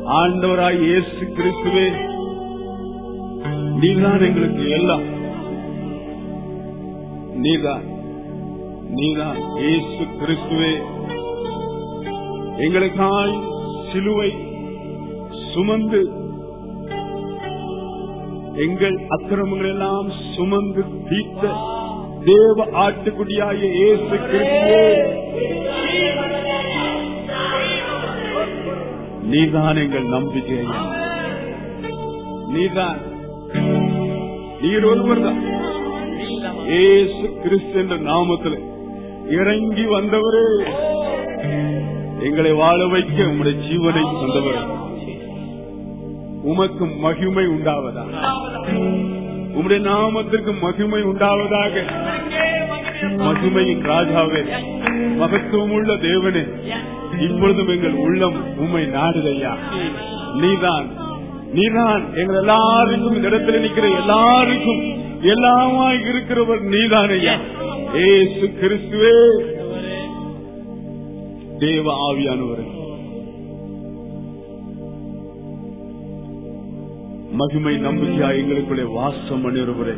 ஆண்டவராய் இயேசு கிறிஸ்துவே நீதான் எங்களுக்கு எல்லாம் நீதான் நீதான் இயேசு கிறிஸ்துவே எங்களுக்காய் சிலுவை சுமந்து எங்கள் அக்கிரமங்கள் எல்லாம் சுமந்து தீர்த்த தேவ ஆட்டுக்குடியாய இயேசு கிறிஸ்துவே நீதான் எங்கள் நம்பிக்கை நீதான் நீர் ஒருவர் தான் ஏசு கிறிஸ்து என்ற நாமத்தில் இறங்கி வந்தவரே எங்களை வாழ வைக்க உங்களுடைய ஜீவனை தந்தவர் உமக்கு மகிமை உண்டாவதாக உம்முடைய நாமத்திற்கு மகிமை உண்டாவதாக மகிமையின் ராஜாவே மகத்துவமுள்ள தேவனே இப்பொழுதும் எங்கள் உள்ளம் உம்மை நாடுதையா நீதான் நீதான் எங்கள் எல்லாருக்கும் இந்த இடத்துல நிற்கிற எல்லாருக்கும் எல்லாமாய் இருக்கிறவர் நீதான் ஐயா ஏசு கிறிஸ்துவே தேவ ஆவியானவர் மகிமை நம்பிக்கையா எங்களுக்குள்ளே வாசம் பண்ணிருவரே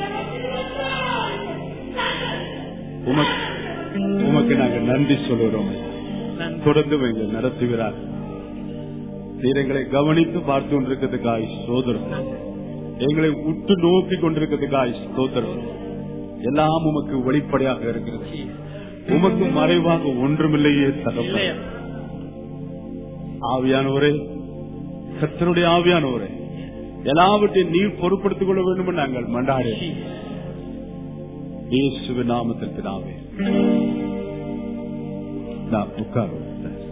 உமக்கு உமக்கு நாங்கள் நன்றி சொல்லுகிறோம் தொடர்ந்து எங்களை நடத்துகிறார் நீர் எங்களை கவனித்து பார்த்து கொண்டிருக்கிறதுக்காய் சோதரம் எங்களை உற்று நோக்கி கொண்டிருக்கிறதுக்காய் ஸ்தோத்திரம் எல்லாம் உமக்கு வெளிப்படையாக இருக்கிறது உமக்கு மறைவாக ஒன்றுமில்லையே தகப்ப ஆவியானவரே கத்தனுடைய ஆவியானவரே எல்லாவற்றையும் நீர் பொறுப்படுத்திக் கொள்ள வேண்டும் என்று நாங்கள் மண்டாடு இயேசுவ நாமத்திற்கு நாமே நாம் உட்கார்ந்து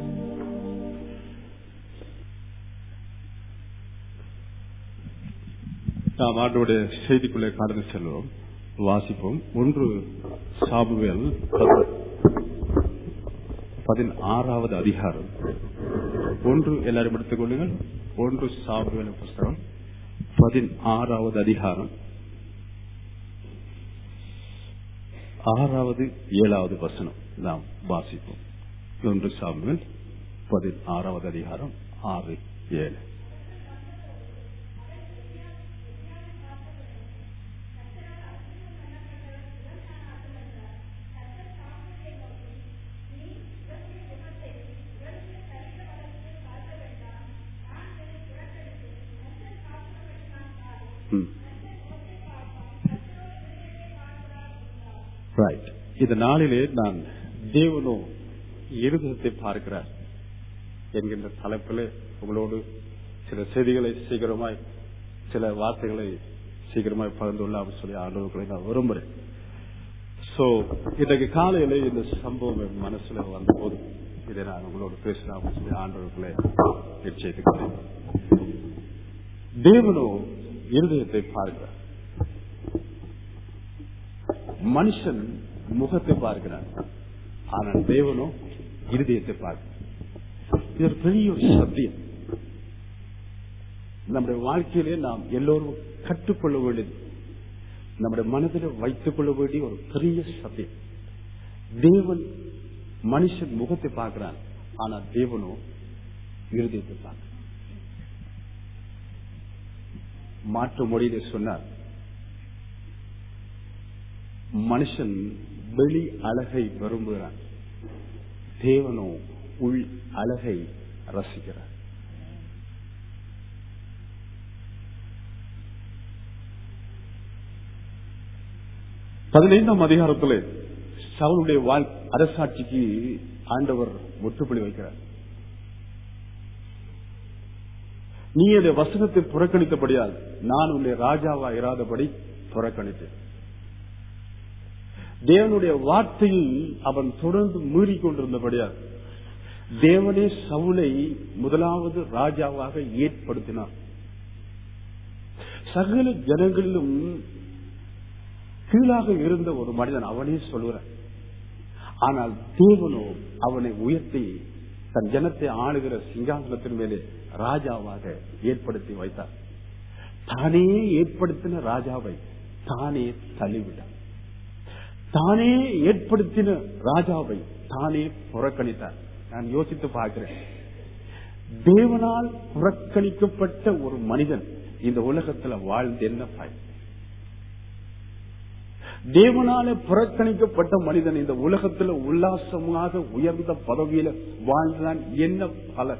நாம் ஆண்டோடைய செய்திக்குள்ளே கடந்து செல்வோம் வாசிப்போம் ஒன்று சாபுவேல் பதினாறாவது அதிகாரம் ஒன்று எல்லாரும் எடுத்துக் கொள்ளுங்கள் ஒன்று சாபுவேல் புஸ்தகம் பதினாறாவது அதிகாரம் ஆறாவது ஏழாவது வசனம் நாம் வாசிப்போம் ஒன்று சாமுவேல் பதினாறாவது அதிகாரம் ஆறு ஏழு ரைட் இந்த நாளிலே நான் தேவனோ இருதயத்தை பார்க்கிறார் என்கின்ற தலைப்பில் உங்களோடு சில செய்திகளை சீக்கிரமாய் சில வார்த்தைகளை சீக்கிரமாய் பகிர்ந்துள்ளாம் சொல்லி ஆண்டவர்களை நான் விரும்புறேன் சோ இன்றைக்கு காலையில இந்த சம்பவம் என் மனசுல வந்த போது இதை நான் உங்களோடு பேசலாம் சொல்லி ஆண்டவர்களை நிச்சயித்துக்கிறேன் தேவனோ இருதயத்தை பார்க்கிறார் மனுஷன் முகத்தை பார்க்கிறான் ஆனால் தேவனோ இருதயத்தை பார்க்கிறார் இது ஒரு பெரிய ஒரு சத்தியம் நம்முடைய வாழ்க்கையிலே நாம் எல்லோரும் கற்றுக்கொள்ள வேண்டியது நம்முடைய மனதில் வைத்துக் கொள்ள வேண்டிய ஒரு பெரிய சத்தியம் தேவன் மனுஷன் முகத்தை பார்க்கிறான் ஆனால் தேவனோ இருதயத்தை பார்க்கிறான் மாற்று மொழியில சொன்னார் மனுஷன் வெளி அழகை விரும்புகிறான் தேவனோ உள் அழகை ரசிக்கிறார் பதினைந்தாம் அதிகாரத்தில் சவுளுடைய வாழ் அரசாட்சிக்கு ஆண்டவர் முற்றுப்புள்ளி வைக்கிறார் நீ அந்த வசனத்தை புறக்கணித்தபடியால் நான் உன்னை ராஜாவா இராதபடி புறக்கணித்தேன் தேவனுடைய வார்த்தையை அவன் தொடர்ந்து மீறிக் கொண்டிருந்தபடியால் தேவனே சவுளை முதலாவது ராஜாவாக ஏற்படுத்தினார் சகல ஜனங்களிலும் கீழாக இருந்த ஒரு மனிதன் அவனே சொல்லுகிறான் ஆனால் தேவனோ அவனை உயர்த்தி தன் ஜனத்தை ஆளுகிற சிங்காசனத்தின் மேலே ராஜாவாக ஏற்படுத்தி வைத்தார் தானே ஏற்படுத்தின ராஜாவை தானே தள்ளிவிட்டார் தானே ஏற்படுத்தின ராஜாவை தானே புறக்கணித்தார் நான் யோசித்து பார்க்கிறேன் தேவனால் புறக்கணிக்கப்பட்ட ஒரு மனிதன் இந்த உலகத்துல வாழ்ந்து என்ன பயன் தேவனால புறக்கணிக்கப்பட்ட மனிதன் இந்த உலகத்துல உல்லாசமாக உயர்ந்த பதவியில வாழ்ந்தான் என்ன பலன்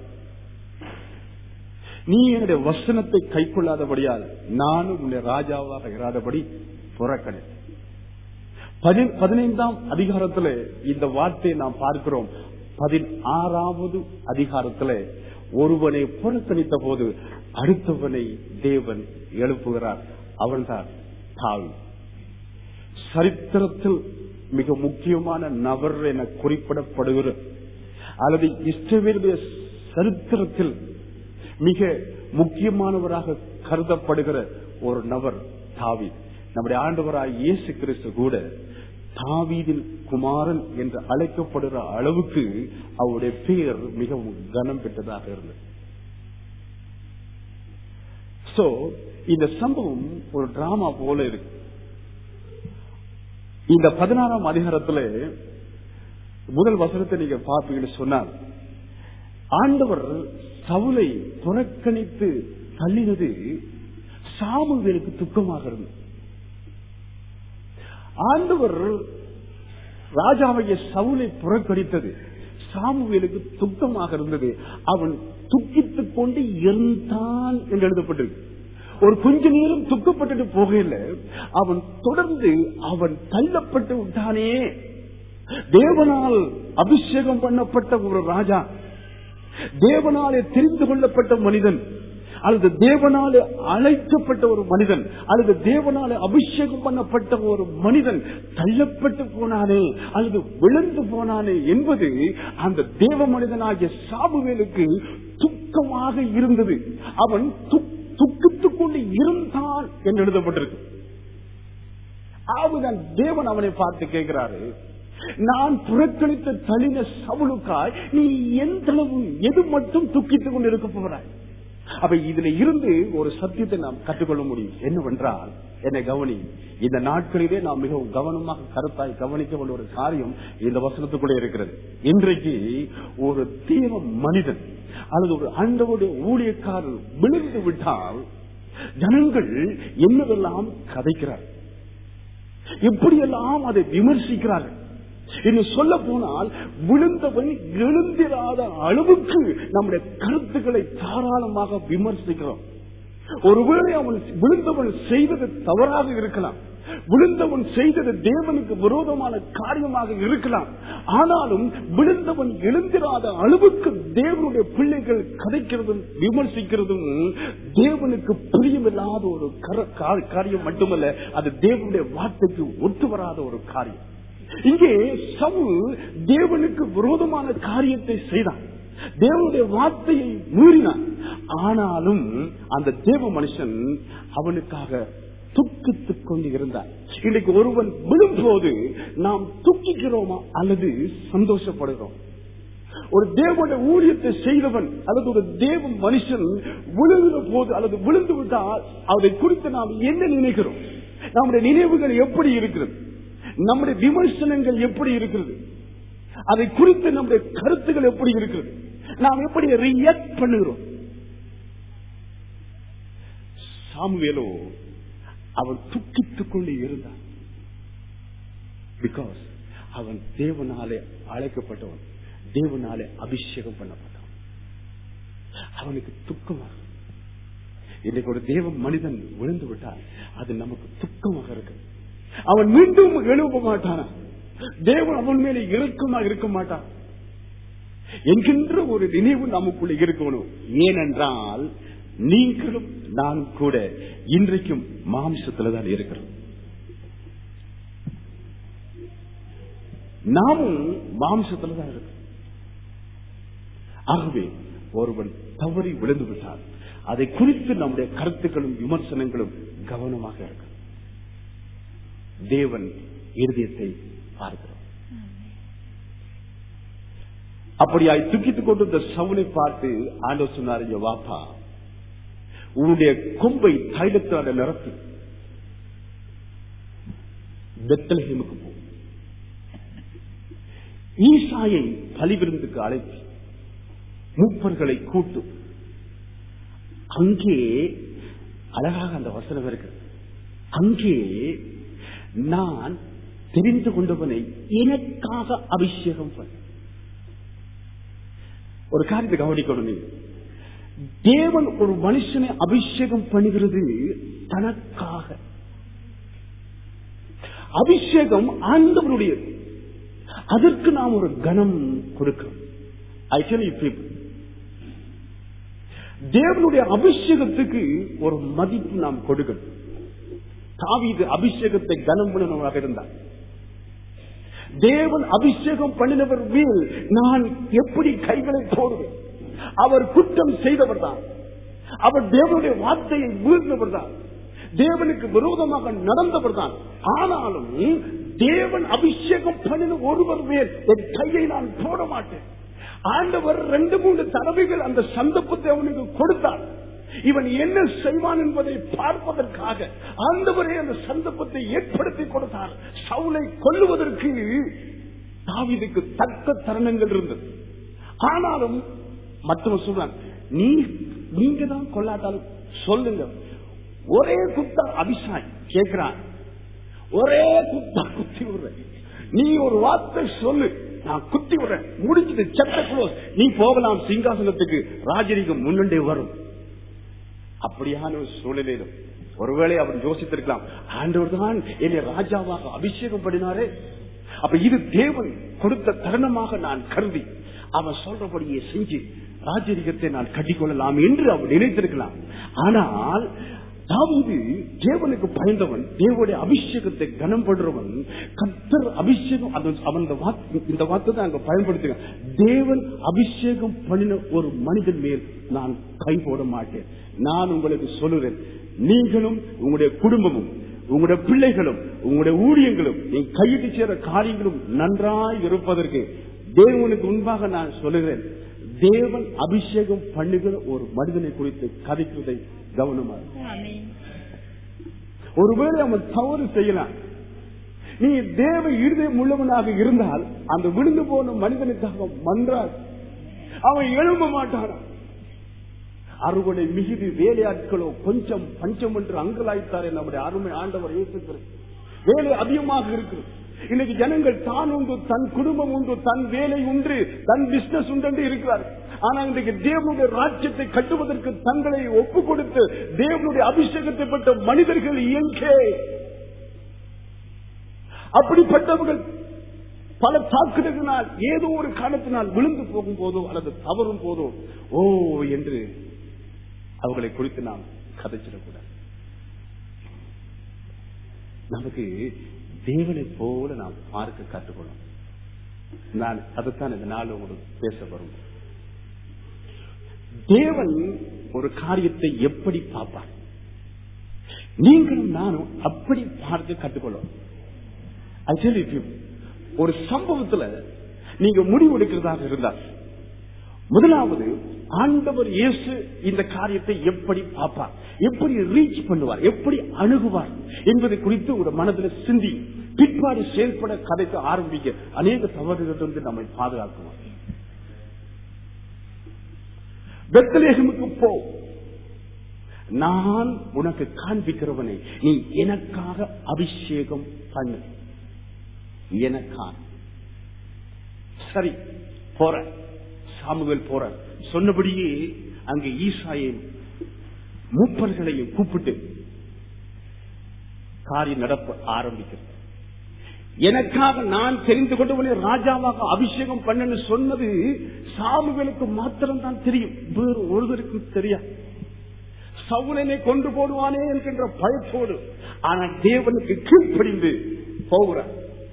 நீ என்னுடைய வசனத்தை கைக்கொள்ளாதபடியால் நானும் உன்னை ராஜாவாக இராதபடி புறக்கணித்தேன் பதி- பதினைந்தாம் அதிகாரத்துல இந்த வார்த்தையை நாம் பார்க்கிறோம் பதினாறாவது அதிகாரத்துல ஒருவனை புறக்கணித்த போது அடுத்தவனை தேவன் எழுப்புகிறார் அவன்தான் தாவி சரித்திரத்தில் மிக முக்கியமான நபர் என குறிப்பிடப்படுகிற அல்லது இஸ்ரவேலுடைய சரித்திரத்தில் மிக முக்கியமானவராக கருதப்படுகிற ஒரு நபர் தாவி நம்முடைய ஆண்டவராய் இயேசு கிறிஸ்து கூட தாவீதின் குமாரன் என்று அழைக்கப்படுகிற அளவுக்கு அவருடைய பெயர் மிகவும் கனம் பெற்றதாக இருந்தது சோ இந்த சம்பவம் ஒரு டிராமா போல இருக்கு இந்த பதினாறாம் அதிகாரத்துல முதல் வசனத்தை நீங்க பார்ப்பீங்கன்னு சொன்னால் ஆண்டவர் சவுலை புறக்கணித்து தள்ளினது சாமுவேலுக்கு துக்கமாக இருந்தது ஆண்டவர் ராஜாவைய சவுலை புறக்கணித்தது சாமுவேலுக்கு துக்கமாக இருந்தது அவன் துக்கித்துக் கொண்டு இருந்தான் என்று எழுதப்பட்டிருக்கு ஒரு கொஞ்ச நேரம் துக்கப்பட்டுட்டு போகல அவன் தொடர்ந்து அவன் தள்ளப்பட்டு விட்டானே தேவனால் அபிஷேகம் பண்ணப்பட்ட ஒரு ராஜா தேவனாலே தெரிந்து கொள்ளப்பட்ட மனிதன் அல்லது தேவனாலே அழைக்கப்பட்ட ஒரு மனிதன் அல்லது தேவனாலே அபிஷேகம் பண்ணப்பட்ட ஒரு மனிதன் தள்ளப்பட்டு போனானே அல்லது விழுந்து போனானே என்பது அந்த தேவ மனிதனாகிய சாபுவேலுக்கு துக்கமாக இருந்தது அவன் துக்- துக்கித்துக் கொண்டு இருந்தான் என்று எழுதப்பட்டிருக்கு ஆவுதான் தேவன் அவனை பார்த்து கேட்கிறாரு நான் புறக்கணித்த தளின சவுளுக்காய் நீ எந்த அளவு எது மட்டும் துக்கித்துக் கொண்டு இருக்க போகிறாய் அப்ப இதுல இருந்து ஒரு சத்தியத்தை நாம் கற்றுக்கொள்ள முடியும் என்னவென்றால் என்னை கவனி இந்த நாட்களிலே நாம் மிகவும் கவனமாக கருத்தாய் கவனிக்க வேண்டிய ஒரு காரியம் இந்த வசனத்துக்குள்ளே இருக்கிறது இன்றைக்கு ஒரு தீர மனிதன் அல்லது ஒரு ஆண்டவருடைய ஊழியக்காரர் விழுந்து விட்டால் ஜனங்கள் என்னவெல்லாம் கதைக்கிறார் எப்படியெல்லாம் அதை விமர்சிக்கிறார்கள் இன்னும் சொல்ல போனால் விழுந்தவன் எழுந்திராத அளவுக்கு நம்முடைய கருத்துக்களை தாராளமாக விமர்சிக்கிறோம் ஒருவேளை அவன் விழுந்தவன் செய்தது தவறாக இருக்கலாம் விழுந்தவன் செய்தது தேவனுக்கு விரோதமான காரியமாக இருக்கலாம் ஆனாலும் விழுந்தவன் எழுந்திராத அளவுக்கு தேவனுடைய பிள்ளைகள் கதைக்கிறதும் விமர்சிக்கிறதும் தேவனுக்கு பிரியமில்லாத ஒரு கர- கா- காரியம் மட்டுமல்ல அது தேவனுடைய வார்த்தைக்கு ஒத்து வராத ஒரு காரியம் இங்கே சவுல் தேவனுக்கு விரோதமான காரியத்தை செய்தான் தேவனுடைய வார்த்தையை மீறினான் ஆனாலும் அந்த தேவ மனுஷன் அவனுக்காக துக்கித்துக் கொண்டு இருந்தார் இன்னைக்கு ஒருவன் விழும்போது நாம் துக்கிக்கிறோமா அல்லது சந்தோஷப்படுகிறோம் ஒரு தேவனுடைய ஊழியத்தை செய்தவன் அல்லது ஒரு தேவ மனுஷன் விழுகிற போது அல்லது விழுந்து விட்டால் அதை குறித்து நாம் என்ன நினைக்கிறோம் நம்முடைய நினைவுகள் எப்படி இருக்கிறது நம்முடைய விமர்சனங்கள் எப்படி இருக்கிறது அதை குறித்து நம்முடைய கருத்துக்கள் எப்படி இருக்கிறது நாம் எப்படி ரியாக்ட் பண்ணுகிறோம் சாமுவேலோ அவன் துக்கித்துக் கொண்டு இருந்தான் பிகாஸ் அவன் தேவனாலே அழைக்கப்பட்டவன் தேவனாலே அபிஷேகம் பண்ணப்பட்டவன் அவனுக்கு துக்கமாக இன்னைக்கு ஒரு தேவ மனிதன் விழுந்து விட்டால் அது நமக்கு துக்கமாக இருக்கு அவன் மீண்டும் எழுப்ப மாட்டானா தேவன் அவன் மேலே இறக்கமா இருக்க மாட்டான் என்கின்ற ஒரு நினைவு நமக்குள்ள இருக்கணும் ஏனென்றால் நீங்களும் நான் கூட இன்றைக்கும் மாம்சத்துல தான் இருக்கிறோம் நாமும் மாம்சத்துல தான் இருக்கிறோம் ஆகவே ஒருவன் தவறி விழுந்து விட்டால் அதை குறித்து நம்முடைய கருத்துக்களும் விமர்சனங்களும் கவனமாக இருக்கும் தேவன் இருதயத்தை பார்க்கிறோம் அப்படியாய் துக்கித்துக் கொண்டு இந்த சவுனை பார்த்து ஆண்டவர் சொன்னார் "இங்க வாப்பா உன்னுடைய கொம்பை தைலத்தால நிரப்பி பெத்தலஹேமுக்கு போ ஈசாயை பலிவிருந்துக்கு அழைத்து மூப்பர்களை கூட்டும் அங்கே அழகாக அந்த வசனம் இருக்கு அங்கே நான் தெரிந்து கொண்டவனை எனக்காக அபிஷேகம் பண்ண ஒரு காரியத்தை கவனிக்கணும் நீங்க தேவன் ஒரு மனுஷனை அபிஷேகம் பண்ணுகிறது தனக்காக அபிஷேகம் ஆண்டவருடையது அதற்கு நாம் ஒரு கணம் கொடுக்கிறோம் ஐ டெல் யூ பீப்புள் தேவனுடைய அபிஷேகத்துக்கு ஒரு மதிப்பு நாம் கொடுக்கணும் தாவீது அபிஷேகத்தை கனம் பண்ணினவராக இருந்தார் தேவன் அபிஷேகம் பண்ணினவர் மேல் நான் எப்படி கைகளை போடுவேன் அவர் குற்றம் செய்தவர் தான் அவர் தேவனுடைய வார்த்தையை வீழ்ந்தவர் தான் தேவனுக்கு விரோதமாக நடந்தவர் தான் ஆனாலும் தேவன் அபிஷேகம் பண்ணின ஒருவர் மேல் என் கையை நான் போட மாட்டேன் ஆண்டவர் ரெண்டு மூன்று தடவைகள் அந்த சந்தர்ப்பத்தை அவனுக்கு கொடுத்தார் இவன் என்ன செய்வான் என்பதை பார்ப்பதற்காக ஆண்டவரே அந்த சந்தர்ப்பத்தை ஏற்படுத்தி கொடுத்தார் சவுளை கொல்லுவதற்கு தாவிதுக்கு தக்க தருணங்கள் இருந்தது ஆனாலும் மற்றவன் சொல்றான் நீ நீங்க தான் கொள்ளாட்டாலும் சொல்லுங்க ஒரே குத்தா அபிஷாய் கேட்கிறான் ஒரே குத்தா குத்தி விடுறேன் நீ ஒரு வார்த்தை சொல்லு நான் குத்தி விடுறேன் முடிஞ்சது செத்த க்ளோஸ் நீ போகலாம் சிங்காசனத்துக்கு ராஜரிகம் முன்னண்டே வரும் அப்படியான ஒரு சூழ்நிலையிலும் ஒருவேளை அவர் யோசித்திருக்கலாம் ஆண்டவர் தான் என்னை ராஜாவாக அபிஷேகம் பண்ணினாரே அப்ப இது தேவன் கொடுத்த தருணமாக நான் கருதி அவன் சொல்றபடியே செஞ்சு ராஜரிகத்தை நான் கட்டிக்கொள்ளலாம் என்று அவர் நினைத்திருக்கலாம் ஆனால் தாவீது தேவனுக்கு பயந்தவன் தேவனுடைய அபிஷேகத்தை கனம் பண்றவன் கத்தர் அபிஷேகம் அது- அவன் இந்த வார்த்தை- இந்த வார்த்தை தான் அங்க பயன்படுத்துங்க தேவன் அபிஷேகம் பண்ணின ஒரு மனிதன் மேல் நான் கை போட மாட்டேன் நான் உங்களுக்கு சொல்லுறேன் நீங்களும் உங்களுடைய குடும்பமும் உங்களுடைய பிள்ளைகளும் உங்களுடைய ஊழியங்களும் நீ கையிட்டு சேர காரியங்களும் நன்றாய் இருப்பதற்கு தேவனுக்கு முன்பாக நான் சொல்லுகிறேன் தேவன் அபிஷேகம் பண்ணுகிற ஒரு மனிதனை குறித்து கதைக்கிறதை கவனமாக ஆமென். ஒருவேளை அவன் தவறு செய்யலாம் நீ தேவ இருதயம் உள்ளவனாக இருந்தால் அந்த விழுந்து போன மனிதனுக்காக மன்றார் அவன் எழும்ப மாட்டான் அறுவடை மிகுதி வேலையாட்களோ கொஞ்சம் பஞ்சம் என்று அங்கலாய்த்தாரே நம்முடைய அருமை ஆண்டவர் இயேசுகிறது வேலை அதிகமாக இருக்கு இன்னைக்கு ஜனங்கள் தான் உண்டு தன் குடும்பம் உண்டு தன் வேலை உண்டு தன் பிசினஸ் உண்டு என்று இருக்கிறார் ஆனா இன்றைக்கு தேவனுடைய ராஜ்யத்தை கட்டுவதற்கு தங்களை ஒப்பு கொடுத்து தேவனுடைய அபிஷேகத்தை பெற்ற மனிதர்கள் எங்கே அப்படிப்பட்டவர்கள் பல தாக்குதல்களால் ஏதோ ஒரு காலத்தினால் விழுந்து போகும் போதோ அல்லது தவறும் போதோ ஓ என்று அவர்களை குறித்து நாம் கதைச்சிடக்கூடாது நமக்கு தேவனை போல நாம் பார்க்க கற்றுக்கொள்ளும் நான் அதைத்தான் இந்த நாள் உங்களுக்கு பேச வரும் தேவன் ஒரு காரியத்தை எப்படி பார்ப்பார் நீங்களும் நானும் அப்படி பார்க்க கற்றுக்கொள்ளும் I tell you, people, ஒரு சம்பவத்துல நீங்க முடிவெடுக்கிறதாக இருந்தால் முதலாவது ஆண்டவர் இயேசு இந்த காரியத்தை எப்படி பார்ப்பார் எப்படி ரீச் பண்ணுவார் எப்படி அணுகுவார் என்பதை குறித்து ஒரு மனதில் சிந்தி பிற்பாடு செயல்பட கதைக்க ஆரம்பிக்க அநேக தவறுகளிலிருந்து நம்மை பாதுகாக்குவார் பெத்தலேகமுக்கு போ நான் உனக்கு காண்பிக்கிறவனை நீ எனக்காக அபிஷேகம் பண்ணு எனக்காக சரி போற சாமுவேல் போற சொன்னபடியே அங்கே ஈசாயையும் மூப்பர்களையும் கூப்பிட்டு காரியம் நடப்ப ஆரம்பிக்கிறது எனக்காக நான் தெரிந்து கொண்டவனை ராஜாவாக அபிஷேகம் பண்ணன்னு சொன்னது சாமுவேலுக்கு மாத்திரம் தான் தெரியும் வேறு ஒருவருக்கும் தெரியாது சவுலனை கொண்டு போடுவானே என்கின்ற பயத்தோடு ஆனால் தேவனுக்கு கீழ்ப்படிந்து போகிறார்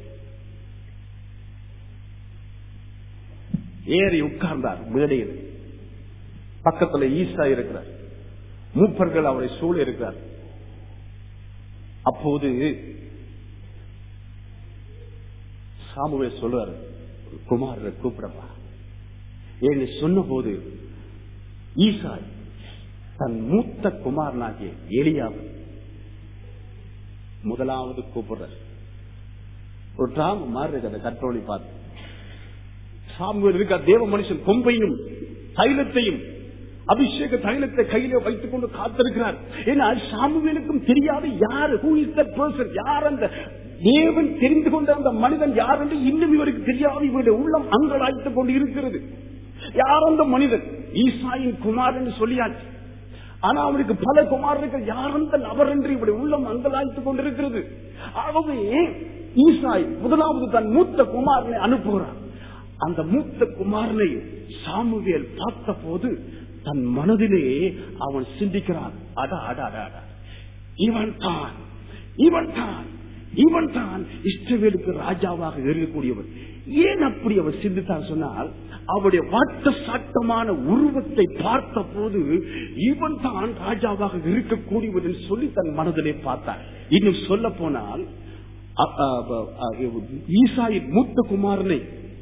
ஏறி உட்கார்ந்தார் மேடையில் பக்கத்துல ஈசா இருக்கிறார் மூப்பர்கள் அவரை சூழ இருக்கிறார் அப்போது சாமுவே சொல்லுவார் குமாரரை கூப்பிடப்பா என்று சொன்ன போது ஈசா தன் மூத்த குமாரனாகிய எலியாவை முதலாவது கூப்பிடுறார் ஒரு டிராம மாதிரி இருக்கு அந்த கற்றோலி பார்த்து சாமுவேல் இருக்க தேவ மனுஷன் கொம்பையும் தைலத்தையும் அபிஷேக தைலத்தை கையிலே வைத்துக் கொண்டு காத்திருக்கிறார் அபிஷேக தைலத்தை கையிலே வைத்துக் கொண்டு காத்திருக்கிறார் ஏன்னா சாமுவேலுக்கும் தெரியாது யார் ஹூ இஸ் தட் பர்சன் யார் அந்த தேவன் தெரிந்து கொண்ட அந்த மனிதன் யார் என்று இன்னும் இவருக்கு தெரியாது இவருடைய உள்ளம் அங்கலாய்த்துக் கொண்டு இருக்கிறது யார் அந்த மனிதன் ஈசாயின் குமார் என்று சொல்லியாச்சு ஆனா அவனுக்கு பல குமாரர்கள் யார் அந்த நபர் என்று இவருடைய உள்ளம் அங்கலாய்த்துக் கொண்டிருக்கிறது ஆகவே ஈசாய் முதலாவது தன் மூத்த குமாரனை அனுப்புகிறார் அந்த மூத்த குமாரனை சாமுவேல் பார்த்த போது தன் மனதிலே அவன் சிந்திக்கிறான் அடா அடா அடா அடா இவன் தான் இவன் தான் இவன் தான் இஷ்டவேலுக்கு ராஜாவாக இருக்கக்கூடியவன் ஏன் அப்படி அவன் சிந்தித்தான் சொன்னால் அவருடைய வாட்ட சாட்டமான உருவத்தை பார்த்த போது இவன் தான் ராஜாவாக இருக்கக்கூடியவன் என்று சொல்லி தன் மனதிலே பார்த்தான் இன்னும் சொல்ல போனால் அ- அ- அ- அ- ஈசாயின் மூத்த குமாரனை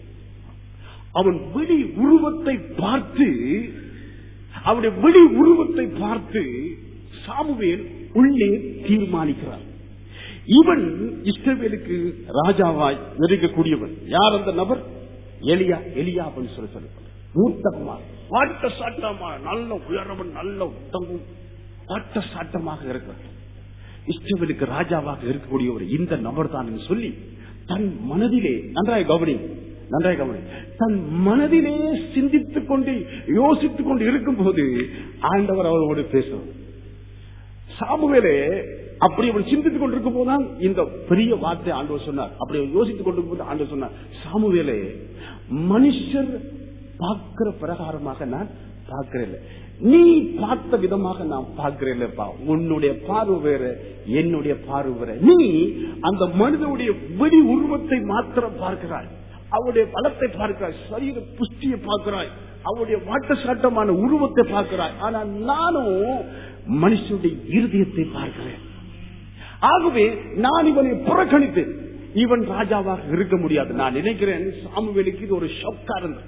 அவன் வெளி உருவத்தை பார்த்து அவனுடைய வெளி உருவத்தை பார்த்து சாமுவேல் உள்ளே தீர்மானிக்கிறார் இவன் இஸ்ரவேலுக்கு ராஜாவாய் இருக்கக்கூடியவன் யார் அந்த நபர் எலியா எலியா அப்படின்னு சொல்லி சொல்லப்படுற மூத்த குமார் வாட்ட சாட்டமான நல்ல உயரவன் நல்ல உத்தமும் வாட்ட சாட்டமாக இருக்கிறார் இஸ்ரவேலுக்கு ராஜாவாக இருக்கக்கூடியவர் இந்த நபர் தான் என்று சொல்லி தன் மனதிலே நன்றாய் கவனி நன்றாய் கவனி தன் மனதிலே சிந்தித்துக் கொண்டு யோசித்துக் கொண்டு இருக்கும் போது ஆண்டவர் அவரோடு பேசுவார் சாமுவேலே அப்படி அவன் சிந்தித்துக் கொண்டிருக்கும் போதுதான் இந்த பெரிய வார்த்தை ஆண்டவர் சொன்னார் அப்படி அவன் யோசித்துக் கொண்டிருக்கும் போது ஆண்டவர் சொன்னார் சாமுவேலே மனுஷர் பார்க்கிற பிரகாரமாக நான் பார்க்கிறேன் நீ பார்த்த விதமாக நான் பார்க்கிறேன்ப்பா உன்னுடைய பார்வை வேற என்னுடைய பார்வை வேற நீ அந்த மனிதனுடைய வெடி உருவத்தை மாத்திரம் பார்க்கிறாய் அவருடைய பலத்தை பார்க்கிறாய் சரீர புஷ்டியை பார்க்கிறாய் அவருடைய வாட்ட சாட்டமான உருவத்தை பார்க்கிறாய் ஆனா நானும் மனுஷனுடைய இருதயத்தை பார்க்கிறேன் ஆகவே நான் இவனை புறக்கணித்தேன் இவன் ராஜாவாக இருக்க முடியாது நான் நினைக்கிறேன் சாமுவேலுக்கு இது ஒரு ஷொக்கா இருந்தது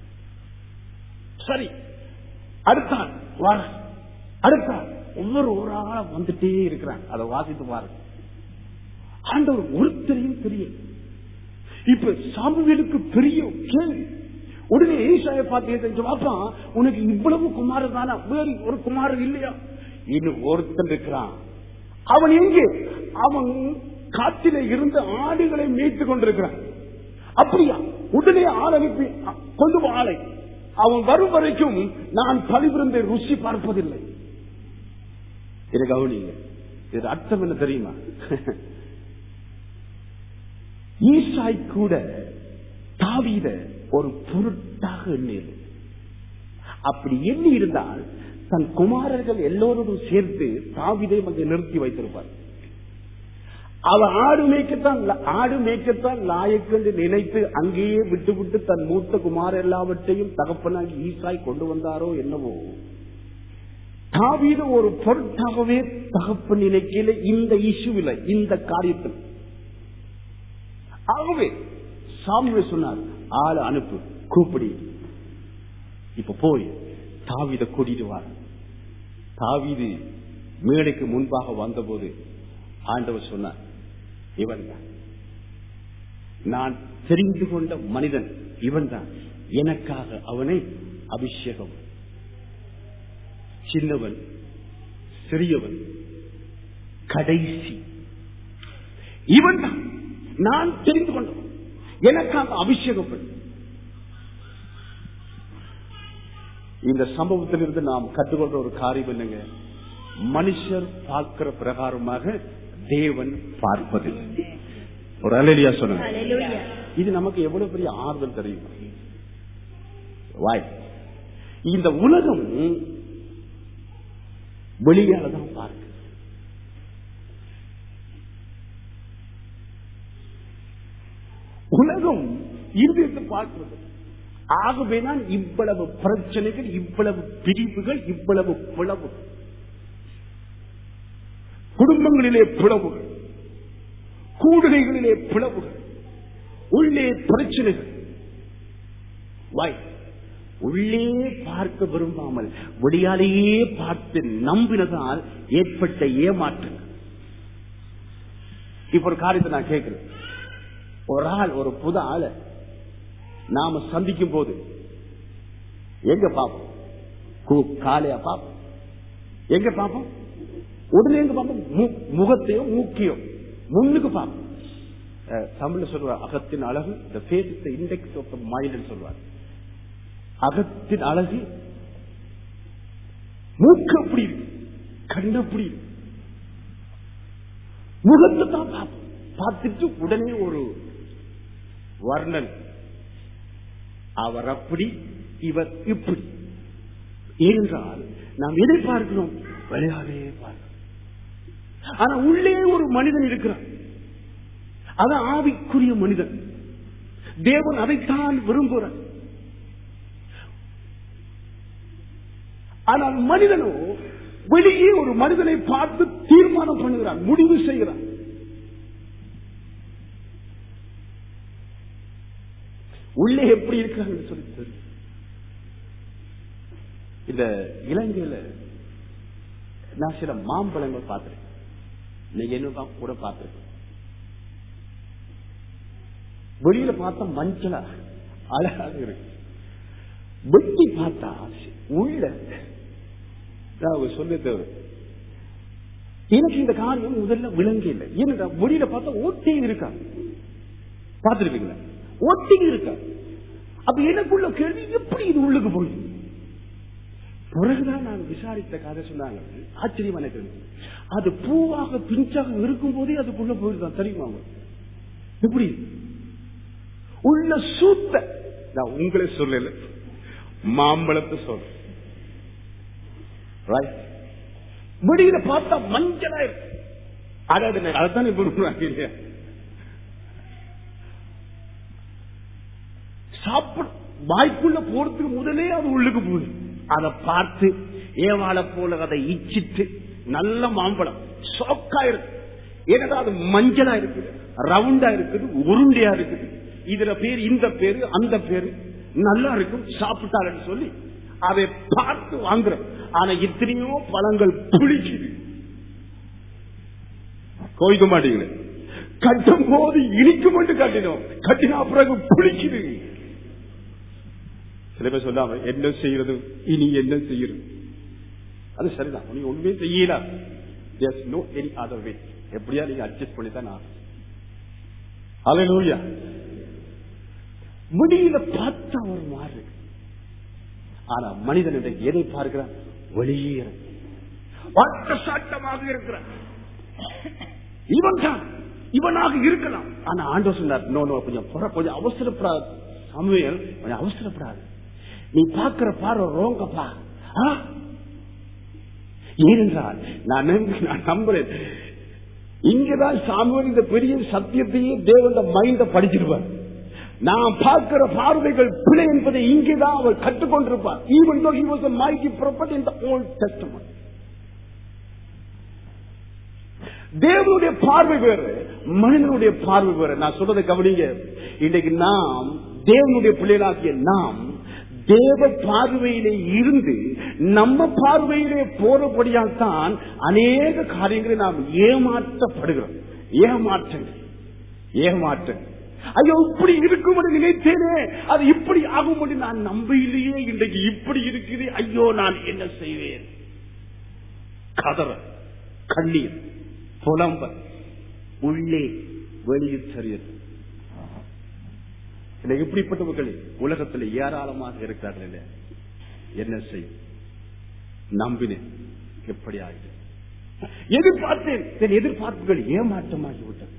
சரி அடுத்தான் வார அடுத்தான் ஒவ்வொரு ஊராக வந்துட்டே இருக்கிறான் அதை வாசித்து பாருங்க ஆண்டவர் ஒருத்தரையும் தெரியும் இப்ப சாமுவேலுக்கு பெரிய கேள்வி உடனே ஈசாய பார்த்து பாப்பா உனக்கு இவ்வளவு குமாரர் தானா வேறு ஒரு குமாரர் இல்லையா இன்னும் ஒருத்தன் இருக்கிறான் அவன் எங்கே அவன் காட்டில இருந்த ஆடுகளை மேய்த்து கொண்டிருக்கிறான் அப்படியா உடனே ஆள் அனுப்பி அ, கொண்டு வா ஆளை அவன் வரும் வரைக்கும் நான் பலிபிருந்தை ருசி பார்ப்பதில்லை இதை கவனிங்க இது அர்த்தம் என்ன தெரியுமா ஈசாய் கூட தாவீத ஒரு பொருட்டாக எண்ணியது அப்படி எண்ணி இருந்தால் தன் குமாரர்கள் எல்லோரோடும் சேர்த்து தாவிதை அங்கே நிறுத்தி வைத்திருப்பார் அவன் ஆடு மேய்க்கத்தான் ஆடு மேய்க்கத்தான் லாயக்கு என்று நினைத்து அங்கேயே விட்டு விட்டு தன் மூத்த குமார் எல்லாவற்றையும் தகப்பனாகி ஈசாய் கொண்டு வந்தாரோ என்னவோ தாவீது ஒரு பொருட்டாகவே தகப்பன் நினைக்கல இந்த இஷ்யூவில் இந்த காரியத்தில் ஆகவே சாமியை சொன்னார் ஆளை அனுப்பு கூப்பிடி இப்ப போய் தாவித கூட்டிட்டு வா தாவீது மேடைக்கு முன்பாக வந்தபோது ஆண்டவர் சொன்னார் இவன் தான் நான் தெரிந்து கொண்ட மனிதன் இவன் தான் எனக்காக அவனை அபிஷேகம் சின்னவன் சிறியவன் கடைசி இவன் தான் நான் தெரிந்து கொண்டவன் எனக்காக அபிஷேகம் பண்ணு இந்த சம்பவத்திலிருந்து நாம் கற்றுக்கொண்ட ஒரு காரியம் என்னங்க மனுஷர் பார்க்கிற பிரகாரமாக தேவன் பார்ப்பதில்லை ஒரு அலையிலியா சொன்ன இது நமக்கு எவ்வளவு பெரிய ஆறுதல் தெரியும் வாய் இந்த உலகம் வெளியால தான் பார்க்க உலகம் இருதயத்தை பார்க்கிறது ஆகவே தான் இவ்வளவு பிரச்சனைகள் இவ்வளவு பிரிவுகள் இவ்வளவு பிளவு குடும்பங்களிலே பிளவுகள் கூடுகைகளிலே பிளவுகள் உள்ளே பிரச்சனைகள் வாய் உள்ளே பார்க்க விரும்பாமல் வெளியாலேயே பார்த்து நம்பினதால் ஏற்பட்ட ஏமாற்றங்கள் இப்ப ஒரு காரியத்தை நான் கேட்கிறேன் ஒரு ஆள் ஒரு புது ஆளை நாம சந்திக்கும் போது எங்க பார்ப்போம் கு- காலையா பார்ப்போம் எங்க பார்ப்போம் உடனே எங்க பார்ப்போம் மு- முகத்தையோ மூக்கையோ முன்னுக்கு பார்ப்போம் அஹ், தமிழ்ல சொல்லுவார் அகத்தின் அழகு the face is the index of the mind ன்னு சொல்லுவார் அகத்தின் அழகு மூக்கு அப்படி இருக்கு கண்ணு அப்படி இருக்கு முகத்தை தான் பார்ப்போம் பார்த்துட்டு உடனே ஒரு வர்ணன் அவர் அப்படி இவர் இப்படி ஏனென்றால் நாம் எதை பார்க்கிறோம் வெளியாகவே பார்க்கிறோம் ஆனா உள்ளே ஒரு மனிதன் இருக்கிறான் அது ஆவிக்குரிய மனிதன் தேவன் அதைத்தான் விரும்புகிறார் ஆனால் மனிதனோ வெளியே ஒரு மனிதனை பார்த்து தீர்மானம் பண்ணுகிறான் முடிவு செய்கிறான் உள்ளே எப்படி இருக்காங்கன்னு சொல்லி தெரியும் இந்த இலங்கையில நான் சில மாம்பழங்கள் பார்த்திருக்கேன் நீங்க என்ன கூட பார்த்திருக்கேன் வெளியில பார்த்தா மஞ்சளா அழகாக இருக்கு வெட்டி பார்த்தா உள்ள நான் சொல்ல தேவை எனக்கு இந்த காரியம் முதல்ல விளங்க இல்லை ஏன்னா வெளியில பார்த்தா ஓட்டே இருக்கா பார்த்திருப்பீங்களா ஒட்டி இருக்கா அப்ப எனக்குள்ள கேள்வி எப்படி இது உள்ளுக்கு போய் பிறகுதான் நான் விசாரித்த கதை சொன்னாங்க ஆச்சரியமா எனக்கு இருந்துச்சு. அது பூவாக பிஞ்சாக இருக்கும் போதே அதுக்குள்ள போயிருந்தான் தெரியுமா உங்களுக்கு? எப்படி உள்ள சூத்த நான் உங்களே சொல்லல மாம்பழத்தை சொல்றேன் Right? வெளியில பார்த்தா மஞ்சளா இருக்கு அதாவது அதான் இப்ப விடுறாங்க இல்லையா சாப்பிட வாய்க்குள்ள போறதுக்கு முதலே அது உள்ளுக்கு போகுது அதை பார்த்து ஏவாள போல அதை இச்சிட்டு நல்ல மாம்பழம் சோக்கா இருக்கு ஏன்னா அது மஞ்சளா இருக்குது ரவுண்டா இருக்குது உருண்டையா இருக்குது இதுல பேர் இந்த பேரு அந்த பேரு நல்லா இருக்கும் சாப்பிட்டாருன்னு சொல்லி அதை பார்த்து வாங்குறோம் ஆனா எத்தனையோ பழங்கள் புளிக்குது கோவிக்க மாட்டீங்களே கட்டும் போது இனிக்கும் மட்டும் கட்டினோம் கட்டினா பிறகு புளிக்குது சில பேர் சொல்லாம என்ன செய்யறது இனி என்ன செய்யறது அது சரிதான் நீ ஒண்ணுமே செய்யல நோ எனி அதர் வே எப்படியா நீங்க அட்ஜஸ்ட் பண்ணி தான் நான் Hallelujah. முடியல பார்த்தா ஒரு மாதிரி இருக்கு. ஆனா மனிதன் இன்றைக்கு எதை பார்க்கிறான் வெளியே வாட்ட சாட்டமாக இருக்கிறான் இவன் தான் இவனாக இருக்கலாம் ஆனா ஆண்டவர் சொன்னார் நோ நோ கொஞ்சம் புற- கொஞ்சம் அவசரப்படாது சமூகல் கொஞ்சம் அவசரப்படாது நீ பார்க்கிற பார்வை ரோங்கப்பா ஆ? ஏனென்றால் நான் நம்பி- நான் நம்புறேன் இங்கதான் சாமுவேல் இந்த பெரிய சத்தியத்தையே தேவன் மைண்ட படிச்சிருப்பார் நான் பார்க்கிற பார்வைகள் பிழை என்பதை இங்கேதான் அவர் கற்றுக்கொண்டிருப்பார் even though he was a mighty prophet in the old testament தேவனுடைய பார்வை வேறு மனிதனுடைய பார்வை வேறு நான் சொல்றதை கவனிங்க இன்றைக்கு நாம் தேவனுடைய பிள்ளைகளாகிய நாம் தேவ பார்வையிலே இருந்து நம்ம பார்வையிலே போறபடியால் தான் அநேக காரியங்களை நாம் ஏமாற்றப்படுகிறோம் ஏமாற்றங்கள் ஏமாற்றங்கள் ஐயோ இப்படி இருக்கும் என்று நினைத்தேனே அது இப்படி ஆகும் என்று நான் நம்பையிலேயே இன்றைக்கு இப்படி இருக்குது ஐயோ நான் என்ன செய்வேன் கதற கண்ணீர் புலம்ப உள்ளே வெளியில் சரியது இன்னைக்கு இப்படிப்பட்டவர்கள் உலகத்தில் ஏராளமாக இருக்கிறார்கள் இல்லையா? என்ன செய்யும் நம்பினேன் எப்படி ஆகுது எதிர்பார்த்தேன் என் எதிர்பார்ப்புகள் ஏமாற்றமாகி விட்டது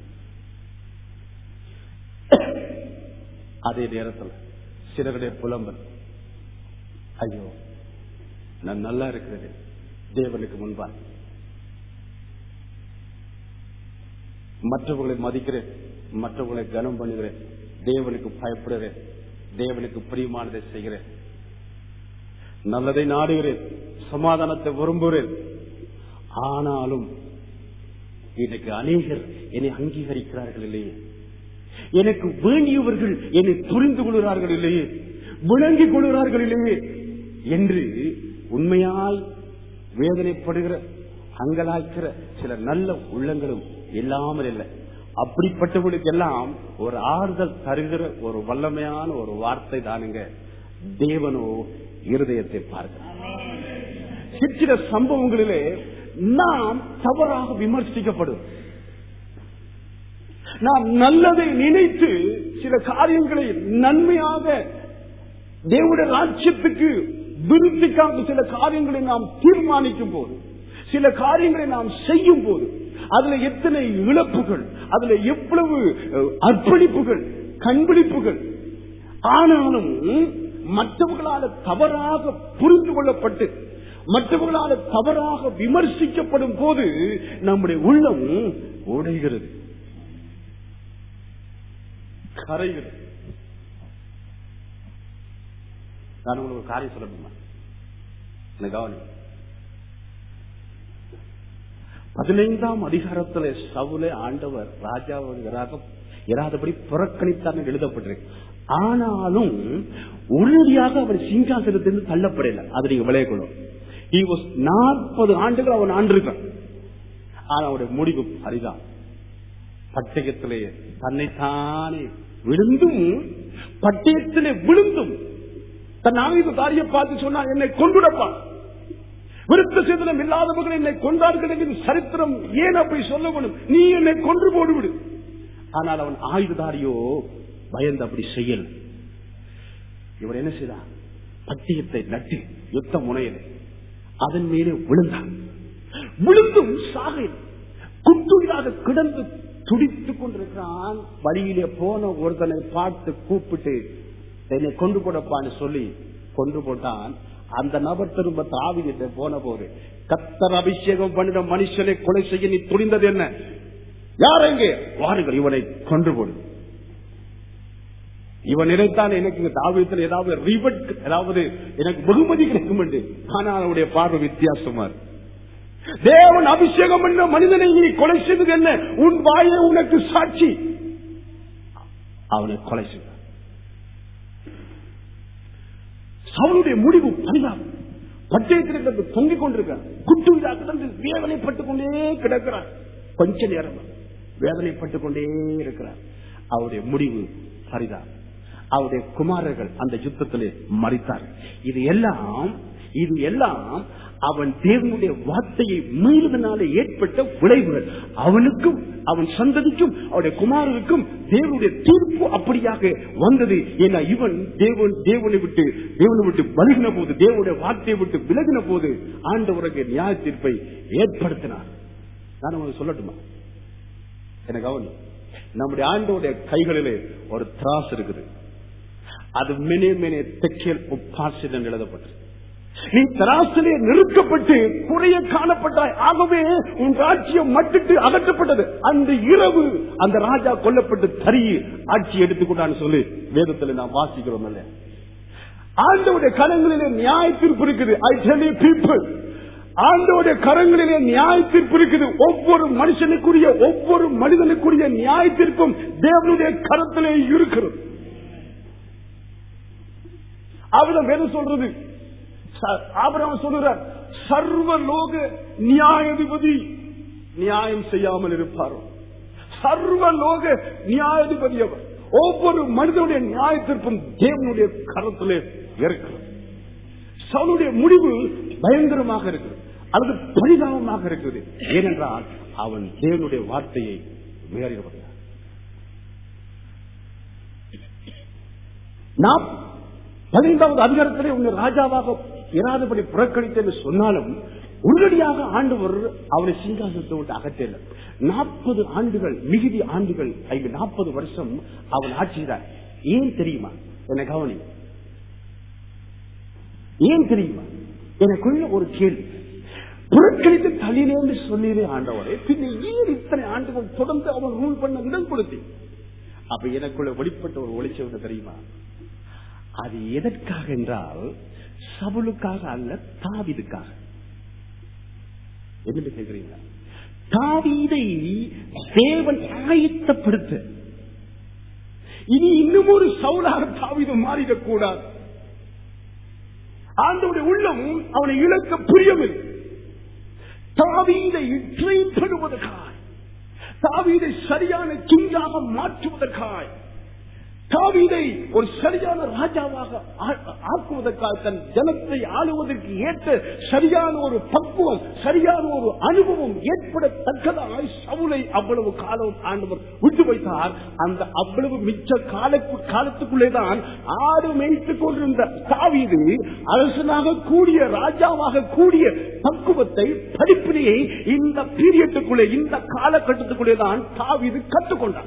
அதே நேரத்தில் சிலருடைய புலம்பல் ஐயோ நான் நல்லா இருக்கிறேன் தேவனுக்கு முன்பா மற்றவர்களை மதிக்கிறேன் மற்றவர்களை கனம் பண்ணுகிறேன் தேவனுக்கு பயப்படுகிறேன் தேவனுக்கு பிரியமானதை செய்கிறேன் நல்லதை நாடுகிறேன் சமாதானத்தை விரும்புகிறேன் ஆனாலும் எனக்கு அநேகர் என்னை அங்கீகரிக்கிறார்கள் இல்லையே எனக்கு வேண்டியவர்கள் என்னை புரிந்து கொள்கிறார்கள் இல்லையே விளங்கிக் கொள்கிறார்கள் இல்லையே என்று உண்மையாய் வேதனைப்படுகிற அங்கலாய்க்கிற சில நல்ல உள்ளங்களும் இல்லாமல் இல்லை அப்படிப்பட்டவர்களுக்கு எல்லாம் ஒரு ஆறுதல் தருகிற ஒரு வல்லமையான ஒரு வார்த்தை தானுங்க தேவனோ இருதயத்தை பார்க்கிறோம் சிற்சில சம்பவங்களிலே நாம் தவறாக விமர்சிக்கப்படும் நாம் நல்லதை நினைத்து சில காரியங்களை நன்மையாக தேவனுடைய ராஜ்யத்துக்கு விருத்திக்காக சில காரியங்களை நாம் தீர்மானிக்கும் போது சில காரியங்களை நாம் செய்யும் போது அதுல எத்தனை இழப்புகள் அதுல எவ்வளவு அஹ், அர்ப்பணிப்புகள் கண்பிடிப்புகள் ஆனாலும் மற்றவர்களால் தவறாக புரிந்து கொள்ளப்பட்டு மற்றவர்களால் தவறாக விமர்சிக்கப்படும் போது நம்முடைய உள்ளம் உடைகிறது கரைகிறது நான் உங்களுக்கு ஒரு காரியம் சொல்லணுமா என்ன கவனி பதினைந்தாம் அதிகாரத்துல சவுலே ஆண்டவர் ராஜாவாக இராதபடி புறக்கணித்தான் எழுதப்பட்டிருக்கு ஆனாலும் உறுதியாக அவன் சிங்காசனத்திலிருந்து தள்ளப்படல அது நீங்க விளையக்கணும் நாற்பது ஆண்டுகள் அவன் ஆண்டிருக்கான் ஆனா அவனுடைய முடிவு பரிதான் பட்டயத்திலே தன்னைத்தானே விழுந்தும் பட்டயத்திலே விழுந்தும் தன் ஆயுததாரியை பார்த்து சொன்னா என்னை கொண்டுடப்பான் விருத்த சேதனம் இல்லாதவர்கள் என்னை கொண்டார்கள் என்று சரித்திரம் ஏன் அப்படி சொல்ல வேண்டும் நீ என்னை கொன்று போடுவிடு ஆனால் அவன் ஆயுததாரியோ பயந்து அப்படி செய்யல இவர் என்ன செய்தார் பட்டியத்தை நட்டு யுத்த முனையில் அதன் மீது விழுந்தான் விழுந்தும் சாகை குட்டுயிராக கிடந்து துடித்துக் கொண்டிருக்கிறான் வழியிலே போன ஒருத்தனை பார்த்து கூப்பிட்டு என்னை கொண்டு போடப்பான்னு சொல்லி கொண்டு போட்டான் அந்த நபர் திரும்ப தாவிகிட்ட போன போது கத்தர் அபிஷேகம் பண்ணின மனுஷனை கொலை செய்ய நீ துணிந்தது என்ன யார் எங்கே வாருங்கள் இவனை கொன்று போடு இவன் நினைத்தான் எனக்கு தாவியத்தில் ஏதாவது ரிவட் ஏதாவது எனக்கு வெகுமதி கிடைக்கும் என்று ஆனால் அவனுடைய பார்வை வித்தியாசமா இருக்கு. தேவன் அபிஷேகம் பண்ண மனிதனை நீ கொலை செய்தது என்ன உன் வாயே உனக்கு சாட்சி அவனை கொலை செய்தார் அவனுடைய முடிவு பரிதாபம் பட்டயத்தில் கிடந்து தொங்கிக் கொண்டிருக்கிறார் குட்டுவிழா கிடந்து வேதனைப்பட்டுக் கொண்டே கிடக்கிறார் கொஞ்ச நேரம் வேதனைப்பட்டுக் கொண்டே இருக்கிறார் அவருடைய முடிவு பரிதாபம் அவருடைய குமாரர்கள் அந்த யுத்தத்திலே மறித்தார் இது எல்லாம் இது எல்லாம் அவன் தேவனுடைய வார்த்தையை மீறுதனாலே ஏற்பட்ட விளைவுகள் அவனுக்கும் அவன் சந்ததிக்கும் அவருடைய குமாரருக்கும் தேவனுடைய தீர்ப்பு அப்படியாக வந்தது ஏன்னா இவன் தேவன் தேவனை விட்டு தேவனை விட்டு வலிகின போது தேவனுடைய வார்த்தையை விட்டு விலகின போது ஆண்டவருக்கு நியாய தீர்ப்பை ஏற்படுத்தினார் நான் உங்களுக்கு சொல்லட்டுமா எனக்கு கவனி நம்முடைய ஆண்டோடைய கைகளிலே ஒரு திராஸ் இருக்குது அது மினே மினே தெக்கியல் உப்பாசிடன் எழுதப்பட்டது நீ தராசிலே நிறுத்தப்பட்டு குறைய காணப்பட்டாய் ஆகவே உன் ராஜ்யம் மட்டிட்டு அகற்றப்பட்டது அந்த இரவு அந்த ராஜா கொல்லப்பட்டு தறியை ஆட்சி எடுத்துக்கொண்டான்னு சொல்லி வேதத்தில் நாம் வாசிக்கிறோம் இல்ல ஆண்டவுடைய கரங்களிலே நியாய தீர்ப்பு இருக்குது ஐ டெல் யூ பீப்புள் ஆண்டவுடைய கரங்களிலே நியாய தீர்ப்பு இருக்குது ஒவ்வொரு மனுஷனுக்குரிய ஒவ்வொரு மனிதனுக்குரிய நியாய தீர்ப்பும் தேவனுடைய கரத்திலே இருக்கிறது அவர்தான் வேதம் சொல்றது ஆபரகம் சொல்லுறார் சர்வலோக நியாயாதிபதி நியாயம் செய்யாமல் இருப்பாரோ சர்வலோக நியாயாதிபதி அவர் ஒவ்வொரு மனிதனுடைய நியாயத்திற்கும் தேவனுடைய கரத்திலே இருக்கிறது சவுளுடைய முடிவு பயங்கரமாக இருக்கிறது அல்லது பரிதாபமாக இருக்கிறது ஏனென்றால் அவன் தேவனுடைய வார்த்தையை மீறியவர்கள் நாம் பதினைந்தாவது அதிகாரத்திலே உன்னை ராஜாவாக இராதபடி புறக்கணித்து என்று சொன்னாலும் உடனடியாக ஆண்டவர் அவனை சிங்காசனத்தை விட்டு அகற்றல நாற்பது ஆண்டுகள் மிகுதி ஆண்டுகள் நாற்பது வருஷம் அவன் ஆட்சிதான் ஏன் தெரியுமா என கவனி ஏன் தெரியுமா எனக்குள்ள ஒரு கேள்வி புறக்கணித்து தள்ளினேன்னு சொல்லினே ஆண்டவரே பின்ன ஏன் இத்தனை ஆண்டுகள் தொடர்ந்து அவன் ரூல் பண்ண இடம் கொடுத்தி அப்ப எனக்குள்ள வெளிப்பட்ட ஒரு ஒளிச்சவன தெரியுமா அது எதற்காக என்றால் சவுலுக்காக அல்ல தாவிதுக்காக என்ன கேட்கிறீங்க தாவீதை தேவன் ஆயத்தப்படுத்த இனி இன்னும் ஒரு சவுலாக தாவீது மாறிடக் கூடாது ஆண்டவுடைய உள்ளம் அவனை இழக்க புரியவில்லை தாவீதை ட்ரெயின் தாவீதை சரியான கிங்காக மாற்றுவதற்காய் தாவீதை ஒரு சரியான ராஜாவாக ஆ- ஆக்குவதற்காக தன் ஜனத்தை ஆளுவதற்கு ஏற்ற சரியான ஒரு பக்குவம் சரியான ஒரு அனுபவம் ஏற்படத்தக்கதாய் சவுலை அவ்வளவு காலம் ஆண்டவர் விட்டு வைத்தார் அந்த அவ்வளவு மிச்ச கால காலத்துக்குள்ளேதான் ஆடு மேய்த்துக் கொண்டிருந்த தாவீது அரசனாக கூடிய ராஜாவாக கூடிய பக்குவத்தை படிப்பினையை இந்த பீரியட்டுக்குள்ளே இந்த காலகட்டத்துக்குள்ளே தான் தாவீது கற்றுக்கொண்டான்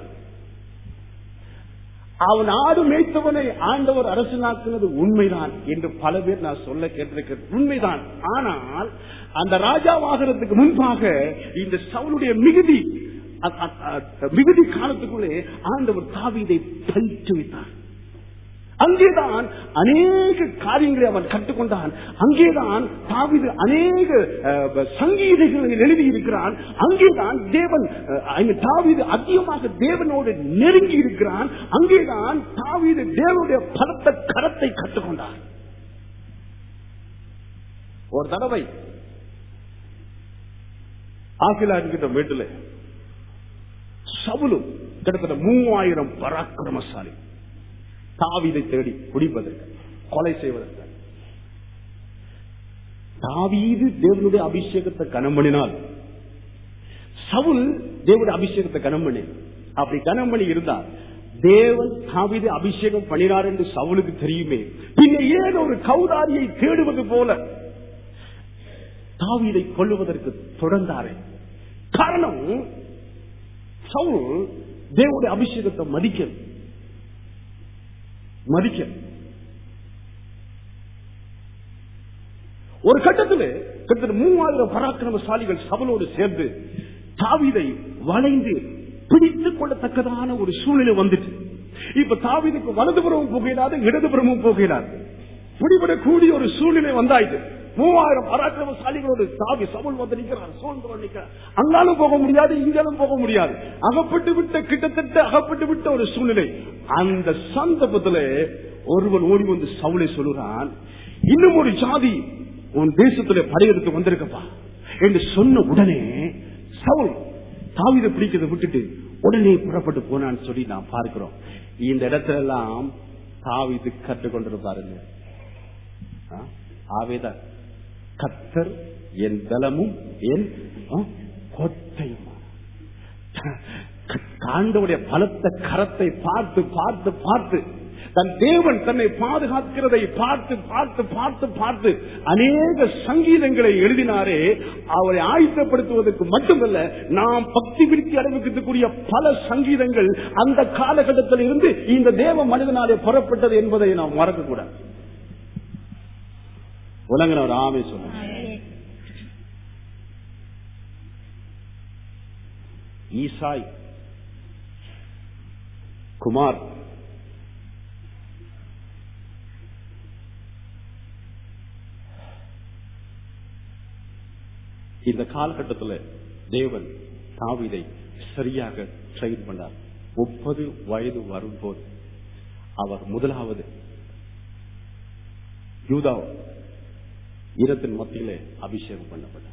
அவன் ஆடு மேய்த்தவனை ஆண்டவர் அரசனாக்குனது உண்மைதான் என்று பல பேர் நான் சொல்ல கேட்டிருக்கிறது உண்மைதான் ஆனால் அந்த ராஜாவாகிறதுக்கு முன்பாக இந்த சவுளுடைய மிகுதி அ- அ- அ- மிகுதி காலத்துக்குள்ளே ஆண்டவர் தாவீதை பயிற்றுவித்தார் அங்கேதான் அநேக காரியங்களை அவன் கற்றுக்கொண்டான் அங்கேதான் தாவிது அநேக அஹ், சங்கீதங்களை எழுதியிருக்கிறான் அங்கேதான் தேவன் அஹ், அங்க தாவீது அதிகமாக தேவனோடு நெருங்கி இருக்கிறான் அங்கேதான் தாவீது தேவனுடைய பலத்த கரத்தை கற்றுக்கொண்டான் ஒரு தடவை ஆசிலா என்கின்ற வீட்டுல சவுலும் கிட்டத்தட்ட மூவாயிரம் பராக்கிரமசாலி தாவீதை தேடி பிடிப்பதற்கு கொலை செய்வதற்கு தாவீது தேவனுடைய அபிஷேகத்தை கனம் பண்ணினால் சவுல் தேவனுடைய அபிஷேகத்தை கனம் பண்ணி அப்படி கனம் பண்ணி இருந்தால் தேவன் தாவீது அபிஷேகம் பண்ணினார் என்று சவுலுக்கு தெரியுமே பின்ன ஏன் ஒரு கௌதாரியை தேடுவது போல தாவீதை கொல்லுவதற்கு தொடர்ந்தாரே காரணம் சவுல் தேவனுடைய அபிஷேகத்தை மதிக்க மதிக்க ஒரு கட்டத்தில் கிட்டத்தட்ட மூவாயிரம் பராக்கிரமசாலிகள் சபலோடு சேர்ந்து தாவீதை வளைந்து பிடித்துக் கொள்ளத்தக்கதான ஒரு சூழ்நிலை வந்துட்டு இப்ப தாவீதுக்கு வலதுபுறமும் போகிறாது இடதுபுறமும் போகிறார் பிடிபடக்கூடிய ஒரு சூழ்நிலை வந்தாயிட்டு மூவாயிரம் பராக்கிரமசாலிகளோடு தாவி சவுல் வந்து நிற்கிறார் சூழ்ந்து வந்து நிற்கிறார் அங்காலும் போக முடியாது இங்காலும் போக முடியாது அகப்பட்டு விட்ட கிட்டத்தட்ட அகப்பட்டு விட்ட ஒரு சூழ்நிலை அந்த சந்தர்ப்பத்தில் ஒருவன் ஓடி வந்து சவுளை சொல்லுறான் இன்னும் ஒரு ஜாதி உன் தேசத்துல படையெடுத்து வந்திருக்கப்பா என்று சொன்ன உடனே சவுல் தாவித பிடிக்கிறத விட்டுட்டு உடனே புறப்பட்டு போனான்னு சொல்லி நாம் பார்க்கிறோம் இந்த இடத்துல எல்லாம் தாவிது கற்றுக்கொண்டிருப்பாருங்க ஆ? ஆவேதான் கத்தர் என் பலமும் என் ஆ, கோட்டையும் காண்டவுடைய பலத்த கரத்தை பார்த்து பார்த்து பார்த்து தன் தேவன் தன்னை பாதுகாக்கிறதை பார்த்து பார்த்து பார்த்து பார்த்து அநேக சங்கீதங்களை எழுதினாரே அவரை ஆயத்தப்படுத்துவதற்கு மட்டுமல்ல நாம் பக்தி விருத்தி அனுபவிக்கக்கூடிய பல சங்கீதங்கள் அந்த காலகட்டத்தில் இருந்து இந்த தேவ மனிதனாலே புறப்பட்டது என்பதை நாம் மறக்கக்கூடாது உலகினர் ஆமை சொல்லுங்க ஈசாய் குமார் இந்த காலகட்டத்தில் தேவன் தாவிதை சரியாக ட்ரெயின் பண்ணார் முப்பது வயது வரும்போது அவர் முதலாவது யூதா ஈரத்தின் மத்தியிலே அபிஷேகம் பண்ணப்பட்டார்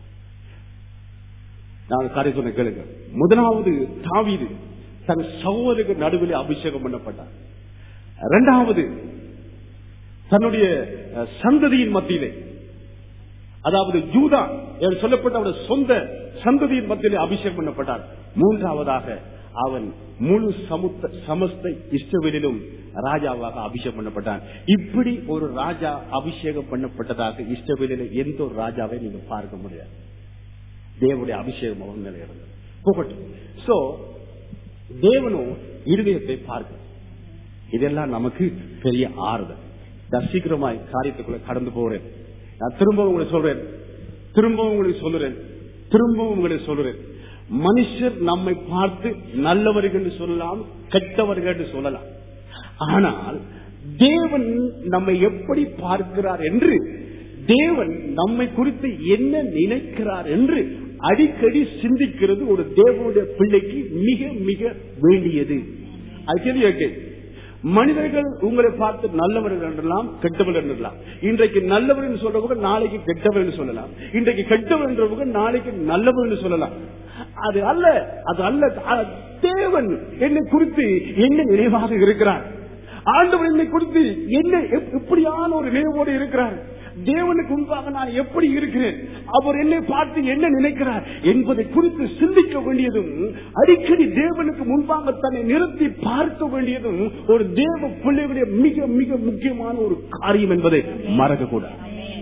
நான் காரை சொன்ன கேளுங்க முதலாவது தாவீது தன் சகோதரருக்கு நடுவில் அபிஷேகம் பண்ணப்பட்டார் இரண்டாவது தன்னுடைய அஹ், சந்ததியின் மத்தியிலே அதாவது யூதா என்று சொல்லப்பட்ட அவருடைய சொந்த சந்ததியின் மத்தியிலே அபிஷேகம் பண்ணப்பட்டார் மூன்றாவதாக அவன் முழு சமுத்த சமஸ்த இஷ்டவெளியிலும் ராஜாவாக அபிஷேகம் பண்ணப்பட்டான் இப்படி ஒரு ராஜா அபிஷேகம் பண்ணப்பட்டதாக இஷ்டவெளியில எந்த ஒரு ராஜாவை நீங்க பார்க்க முடியாது தேவனுடைய அபிஷேகம் அவன் மேல இருந்தது போகட்டும் சோ தேவனும் இருதயத்தை பார்க்க இதெல்லாம் நமக்கு பெரிய ஆறுதல் நான் சீக்கிரமாய் காரியத்துக்குள்ள கடந்து போறேன் நான் திரும்பவும் உங்களுக்கு சொல்றேன் திரும்பவும் உங்களுக்கு சொல்லுறேன் திரும்பவும் உங்களுக்கு சொல்லுறேன் மனுஷர் நம்மை பார்த்து நல்லவர்கள் என்று சொல்லலாம் கெட்டவர்கள் என்று சொல்லலாம் ஆனால் தேவன் நம்மை எப்படி பார்க்கிறார் என்று தேவன் நம்மை குறித்து என்ன நினைக்கிறார் என்று அடிக்கடி சிந்திக்கிறது ஒரு தேவனுடைய பிள்ளைக்கு மிக மிக வேண்டியது அது கேள்வி மனிதர்கள் உங்களை பார்த்து நல்லவர்கள் என்றலாம் கெட்டவர்கள் என்றலாம் இன்றைக்கு நல்லவர் என்று சொல்றவங்க நாளைக்கு கெட்டவர் என்று சொல்லலாம் இன்றைக்கு கெட்டவர் என்றவங்க நாளைக்கு நல்லவர் என்று சொல்லலாம் அது அல்ல அது அல்ல அ- தேவன் என்னை குறித்து என்ன நினைவாக இருக்கிறார் ஆண்டவர் என்னை குறித்து என்ன எப்- எப்படியான ஒரு நினைவோடு இருக்கிறார் தேவனுக்கு முன்பாக நான் எப்படி இருக்கிறேன் அவர் என்னை பார்த்து என்ன நினைக்கிறார் என்பதை குறித்து சிந்திக்க வேண்டியதும் அடிக்கடி தேவனுக்கு முன்பாக தன்னை நிறுத்தி பார்க்க வேண்டியதும் ஒரு தேவ பிள்ளைகளுடைய மிக மிக முக்கியமான ஒரு காரியம் என்பதை மறக்க கூடாது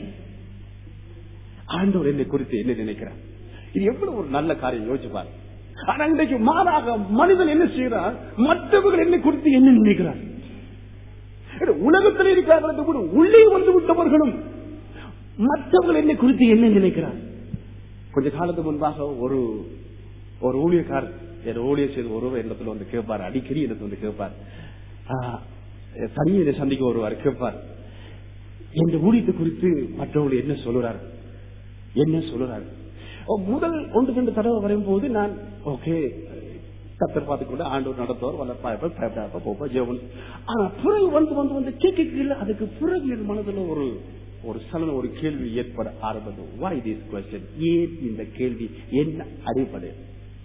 ஆண்டவர் என்னை குறித்து என்ன நினைக்கிறார் இது எவ்வளவு ஒரு நல்ல காரியம் யோசிச்சு பாருங்க ஆனா இன்றைக்கு மாறாக மனிதன் என்ன செய்யறார் மற்றவர்கள் என்னை குறித்து என்ன நினைக்கிறார் உலகத்தில் இருக்கிறார்கள் கூட உள்ளே வந்து விட்டவர்களும் மற்றவர்கள் என்னை குறித்து என்ன நினைக்கிறார் கொஞ்ச காலத்துக்கு முன்பாக ஒரு ஒரு ஊழியக்காரர் என் ஊழியர் செய்த ஒருவர் இடத்துல வந்து கேட்பார் அடிக்கடி இடத்துல வந்து கேட்பார் தனியை சந்திக்க ஒருவர் கேட்பார் என் ஊழியத்தை குறித்து மற்றவர்கள் என்ன சொல்லுறாரு என்ன சொல்லுறாரு ஓ, முதல் ஒன்று ரெண்டு தடவை வரையும் போது நான் ஓகே கத்தர் பார்த்துக்கொண்டு ஆண்டவர் நடத்துவார் வளர்ப்பாயப்ப பயப்படாப்ப போப்பா ஜெவன் ஆனா பிறகு வந்து வந்து வந்து கேட்கல அதுக்கு பிறகு என் மனதுல ஒரு ஒரு சலன ஒரு கேள்வி ஏற்பட ஆரம்பித்தது why this question ஏன் இந்த கேள்வி என்ன அடிப்படை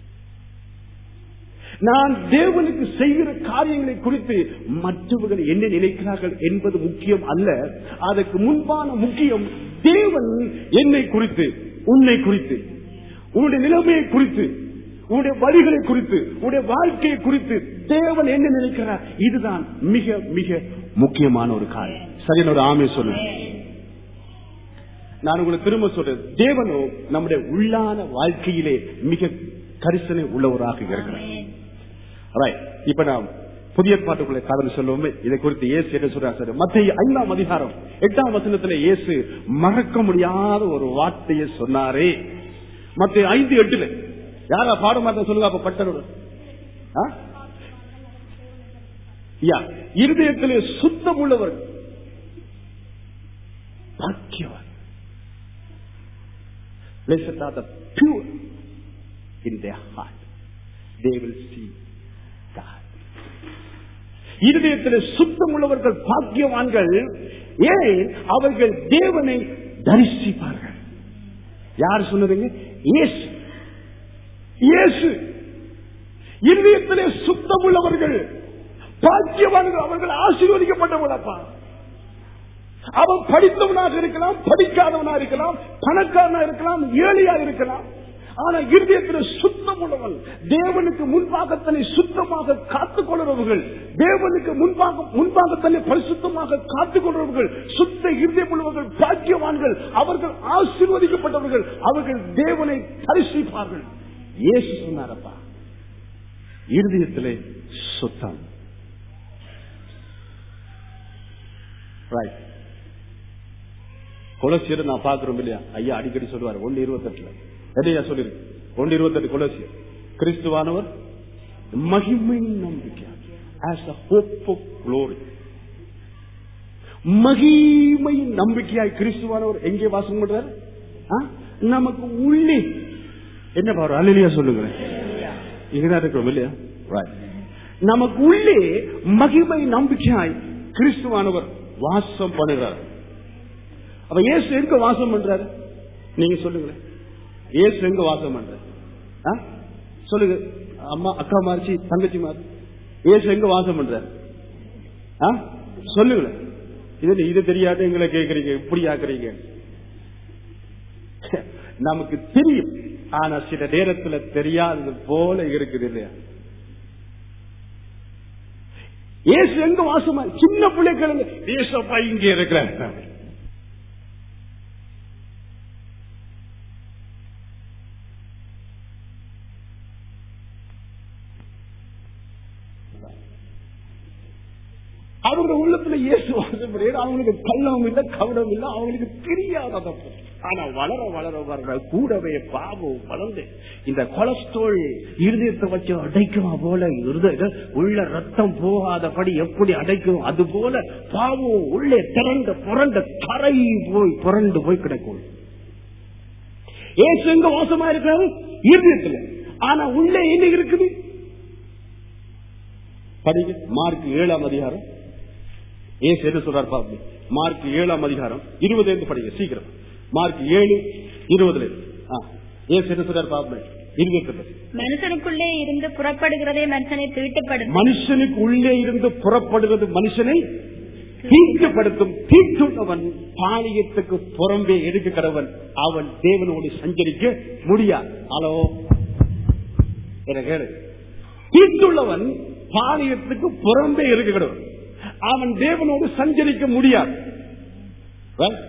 நான் தேவனுக்கு செய்கிற காரியங்களை குறித்து மற்றவர்கள் என்ன நினைக்கிறார்கள் என்பது முக்கியம் அல்ல அதற்கு முன்பான முக்கியம் தேவன் என்னை குறித்து உன்னை குறித்து உன்னுடைய நிலைமையை குறித்து உன்னுடைய வழிகளை குறித்து உன்னுடைய வாழ்க்கையை குறித்து தேவன் என்ன நினைக்கிறார் இதுதான் மிக மிக முக்கியமான ஒரு காரியம் சரியான ஒரு ஆமை சொல்லுங்க நான் உங்களுக்கு திரும்ப சொல்றேன் தேவனோ நம்முடைய உள்ளான வாழ்க்கையிலே மிக கரிசனை உள்ளவராக இருக்கிறார் Right. இப்ப நாம் புதிய பாட்டுக்குள்ள காதல் சொல்லுவோமே இதை குறித்து இயேசு என்ன சொல்றாரு சார் மத்திய ஐந்தாம் அதிகாரம் எட்டாம் வசனத்துல இயேசு மறக்க முடியாத ஒரு வார்த்தையை சொன்னாரே மத்திய ஐந்து எட்டுல யாரா பாட மாட்டேன் சொல்லுங்க அப்ப பட்டனோட இருதயத்திலே சுத்தம் உள்ளவர் பாக்கியவர் Blessed are the pure in their heart. They will see God. இருதயத்தில் சுத்தம் உள்ளவர்கள் பாக்கியவான்கள் ஏன் அவர்கள் தேவனை தரிசிப்பார்கள் யார் சொன்னதுங்க இயேசு இயேசு இருதயத்திலே சுத்தம் உள்ளவர்கள் பாக்கியவான்கள் அவர்கள் ஆசீர்வதிக்கப்பட்டவங்களப்பா அவன் படித்தவனாக இருக்கலாம் படிக்காதவனாக இருக்கலாம் பணக்காரனா இருக்கலாம் ஏழையா இருக்கலாம் ஆனா இருதயத்தில் சுத்தம் உள்ளவன் தேவனுக்கு முன்பாக தன்னை சுத்தமாக காத்துக் கொள்றவர்கள் தேவனுக்கு முன்பாக முன்பாக தன்னை பரிசுத்தமாக காத்துக் கொள்றவர்கள் சுத்த இருதயம் உள்ளவர்கள் பாக்கியவான்கள் அவர்கள் ஆசீர்வதிக்கப்பட்டவர்கள் அவர்கள் தேவனை தரிசிப்பார்கள் இயேசு சொன்னாரப்பா இருதயத்திலே சுத்தம் ரைட் கொலசியர் நான் பாக்குறோம் இல்லையா ஐயா அடிக்கடி சொல்லுவார் ஒன்னு இருபத்தெட்டுல எதையா சொல்லிருக்கு ஒன்று இருபத்தெட்டு கொலசியர் கிறிஸ்துவானவர் மகிமை நம்பிக்கை as a hope of glory மகிமை நம்பிக்கையாய் கிறிஸ்துவானவர் எங்கே வாசம் பண்றாரு ஆ? நமக்கு உள்ளே என்ன பாரு அலையிலையா சொல்லுங்களேன் இங்கதான் இருக்கிறோம் இல்லையா Right. நமக்கு உள்ளே மகிமை நம்பிக்கையாய் கிறிஸ்துவானவர் வாசம் பண்ணுகிறார் அப்ப இயேசு எங்க வாசம் பண்றாரு நீங்க சொல்லுங்களேன் இயேசு எங்க வாசம் பண்றாரு ஆ? சொல்லுங்க அம்மா அக்கா மாறிச்சு தங்கச்சி மாறு இயேசு எங்க வாசம் பண்றாரு ஆ? சொல்லுங்களேன் இது இது தெரியாத எங்களை கேக்குறீங்க இப்படி ஆக்குறீங்க நமக்கு தெரியும் ஆனா சில நேரத்துல தெரியாதது போல இருக்குது இல்லையா இயேசு எங்க வாசமா சின்ன பிள்ளைகள் இயேசப்பா இங்க இருக்கிறார் அவங்க உள்ளத்துல இயேசு வாசம் பண்ணிடு அவங்களுக்கு கள்ளம் இல்ல கவனம் இல்ல அவங்களுக்கு தெரியாத ஆனா வளர வளர வளர கூடவே பாவம் வளர்ந்து இந்த கொலஸ்ட்ரால் இருதயத்தை வச்சு அடைக்குமா போல இருதய உள்ள ரத்தம் போகாதபடி எப்படி அடைக்கும் அது போல பாவம் உள்ளே திரண்ட புரண்ட கரை போய் புரண்டு போய் கிடக்கும் ஏசு எங்க மோசமா இருக்கிறாரு இருதயத்துல ஆனா உள்ளே என்ன இருக்குது படிங்க மார்க் ஏழாம் அதிகாரம் ஏசு என்ன சொல்றாரு பாருங்க மார்க் ஏழாம் அதிகாரம் இருபது இருந்து படிங்க சீக்கிரம் மார்க் ஏழு இருபதுல இருந்து. ஆ, ஏசு என்ன சொல்றாரு பாருங்க இருதயத்தை பற்றி மனுஷனுக்குள்ளே இருந்து புறப்படுகிறதே மனுஷனை தீட்டுப்படுத்தும் மனுஷனுக்கு உள்ளே இருந்து புறப்படுவது மனுஷனை தீட்டுப்படுத்தும் தீட்டுள்ளவன் பாலியத்துக்கு புறம்பே எடுக்க கடவன் அவன் தேவனோடு சஞ்சரிக்க முடியாது ஹலோ என கேளு தீட்டுள்ளவன் பாலியத்துக்கு புறம்பே இருக்க கடவன் அவன் தேவனோடு சஞ்சரிக்க முடியாது Right?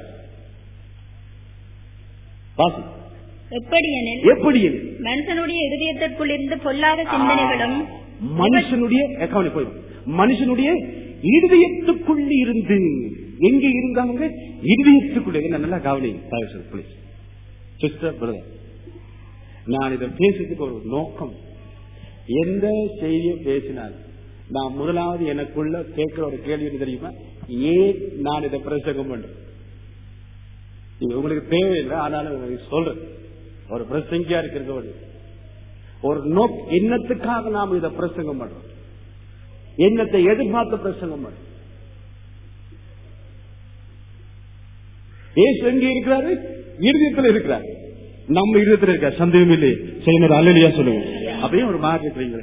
வாசி. எப்படி எனில் எப்படி எனில்? மனுஷனுடைய இருதயத்திற்குள் இருந்து பொல்லாத சிந்தனைகளும் மனுஷனுடைய eh, கவனி போய் மனுஷனுடைய இருதயத்துக்குள் இருந்து எங்க இருந்தாங்க இருதயத்துக்குள்ள என்ன நல்லா கவனி பிளீஸ் சிஸ்டர் பிரதர் நான் இதை பேசுறதுக்கு ஒரு நோக்கம் எந்த செய்தியை பேசினால் நான் முதலாவது எனக்குள்ள கேட்கிற ஒரு கேள்வி என்ன தெரியுமா ஏன் நான் இதை பிரசங்கம் பண்றேன் இது உங்களுக்கு தேவையில்லை ஆனாலும் உங்களுக்கு சொல்றேன் ஒரு பிரசங்கியா இருக்கிறது ஒரு ஒரு நோக் எண்ணத்துக்காக நாம் இதை பிரசங்கம் பண்றோம் எண்ணத்தை எதிர்பார்த்து பிரசங்கம் பண்றோம் ஏசு எங்க இருக்கிறாரு இருதயத்தில் இருக்கிறார் நம்ம இருதயத்தில் இருக்கார் சந்தேகம் இல்லை செய்யணும் அல்லலியா சொல்லுங்க அப்படியே ஒரு மாதிரி இருக்கிறீங்களே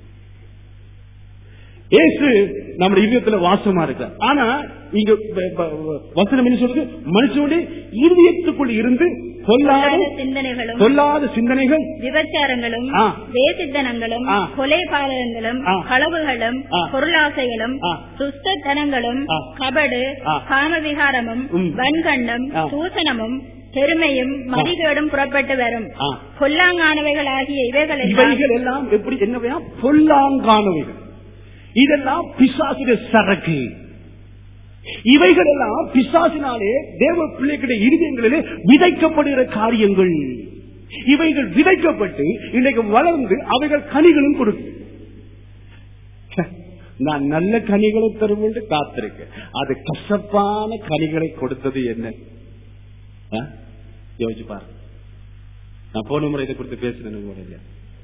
ஏசு நம்ம இதயத்துல வாசமா இருக்கார் ஆனா இங்க ப- ப- வசனம் என்ன சொல்றது மனுஷனுடைய இருதயத்துக்குள் இருந்து பொல்லாத சொல்லாத சிந்தனைகளும் சொல்லாத சிந்தனைகள் விபச்சாரங்களும் ஆ. வேசித்தனங்களும் ஆ. கொலைபாதகங்களும் ஆ. களவுகளும் ஆ. பொருளாசைகளும் ஆ. சுஸ்தத்தனங்களும் ஆ. கபடு ஆ. காமவிகாரமும் ம். வன்கண்டம் ஆ. சூசனமும் பெருமையும் மதிகேடும் புறப்பட்டு வரும் ஆ. பொல்லாங்கானவைகள் ஆகிய இவைகள் எல்லாம் இவைகள் எல்லாம் எப்படி என்னவையா பொல்லாங்கானவைகள் இதெல்லாம் பிசாசுடைய சரக்கு இவைகள் எல்லாம் பிசாசினாலே தேவ பிள்ளைகளுடைய இருதயங்களிலே விதைக்கப்படுகிற காரியங்கள் இவைகள் விதைக்கப்பட்டு இன்னைக்கு வளர்ந்து அவைகள் கனிகளும் கொடுக்கும் நான் நல்ல கனிகளை தரும் என்று காத்திருக்கேன் அது கசப்பான கனிகளை கொடுத்தது என்ன ஆ? யோசிச்சு பாரு நான் போன முறை இதை குறித்து பேசுறேன் இல்லையா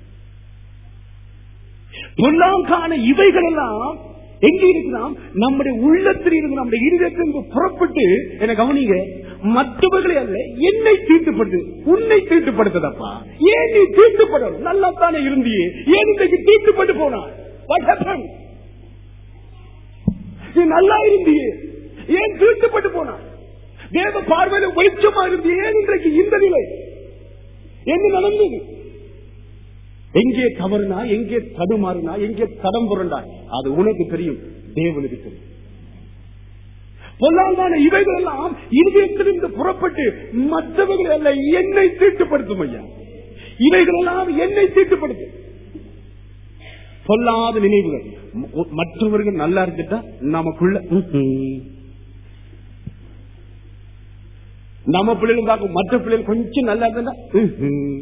பொல்லாங்கான இவைகள் எல்லாம் எங்க இருக்கலாம் நம்முடைய உள்ளத்தில் இருந்து நம்முடைய இருதயத்திலிருந்து புறப்பட்டு என கவனிங்க மற்றவர்களை அல்ல என்னை தீட்டுப்படுத்து உன்னை தீட்டுப்படுத்ததப்பா ஏன் நீ தீட்டுப்படணும் நல்லா தானே இருந்தியே ஏன் இன்றைக்கு தீட்டுப்பட்டு போனாய் What happened? நீ நல்லா இருந்தியே ஏன் தீட்டுப்பட்டு போனாய் தேவ பார்வையில வெளிச்சமா இருந்தியே ஏன் இன்றைக்கு இந்த நிலை என்ன நடந்தது எங்கே தவறுனா எங்கே தடுமாறினா எங்கே தடம் புரண்டா அது உனக்கு தெரியும் தேவனுக்கு தெரியும் பொல்லாங்கான இவைகள் எல்லாம் இருதயத்திலிருந்து புறப்பட்டு மற்றவர்கள் அல்ல என்னை தீட்டுப்படுத்தும் ஐயா இவைகள் எல்லாம் என்னை தீட்டுப்படுத்தும் பொல்லாத நினைவுகள் ம- மற்றவர்கள் நல்லா இருந்துட்டா நமக்குள்ள ம்ஹும். நம்ம பிள்ளைகள் பார்க்கும் மற்ற பிள்ளைகள் கொஞ்சம் நல்லா இருந்தா ம்ஹும்.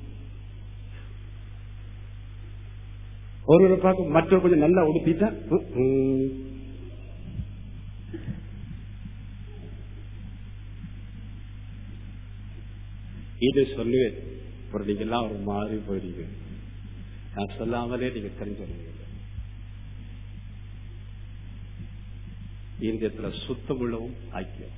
ஒருவரை பார்க்க மற்றவர் கொஞ்சம் நல்லா உடுத்திட்டா ம்ஹும். இதை சொல்லுவேன் ஒரு நீங்க எல்லாம் ஒரு மாதிரி போயிருங்க நான் சொல்லாமலே நீங்க தெரிஞ்சுருவீங்க இருதயத்துல சுத்தம் உள்ளவும் ஐக்கியம்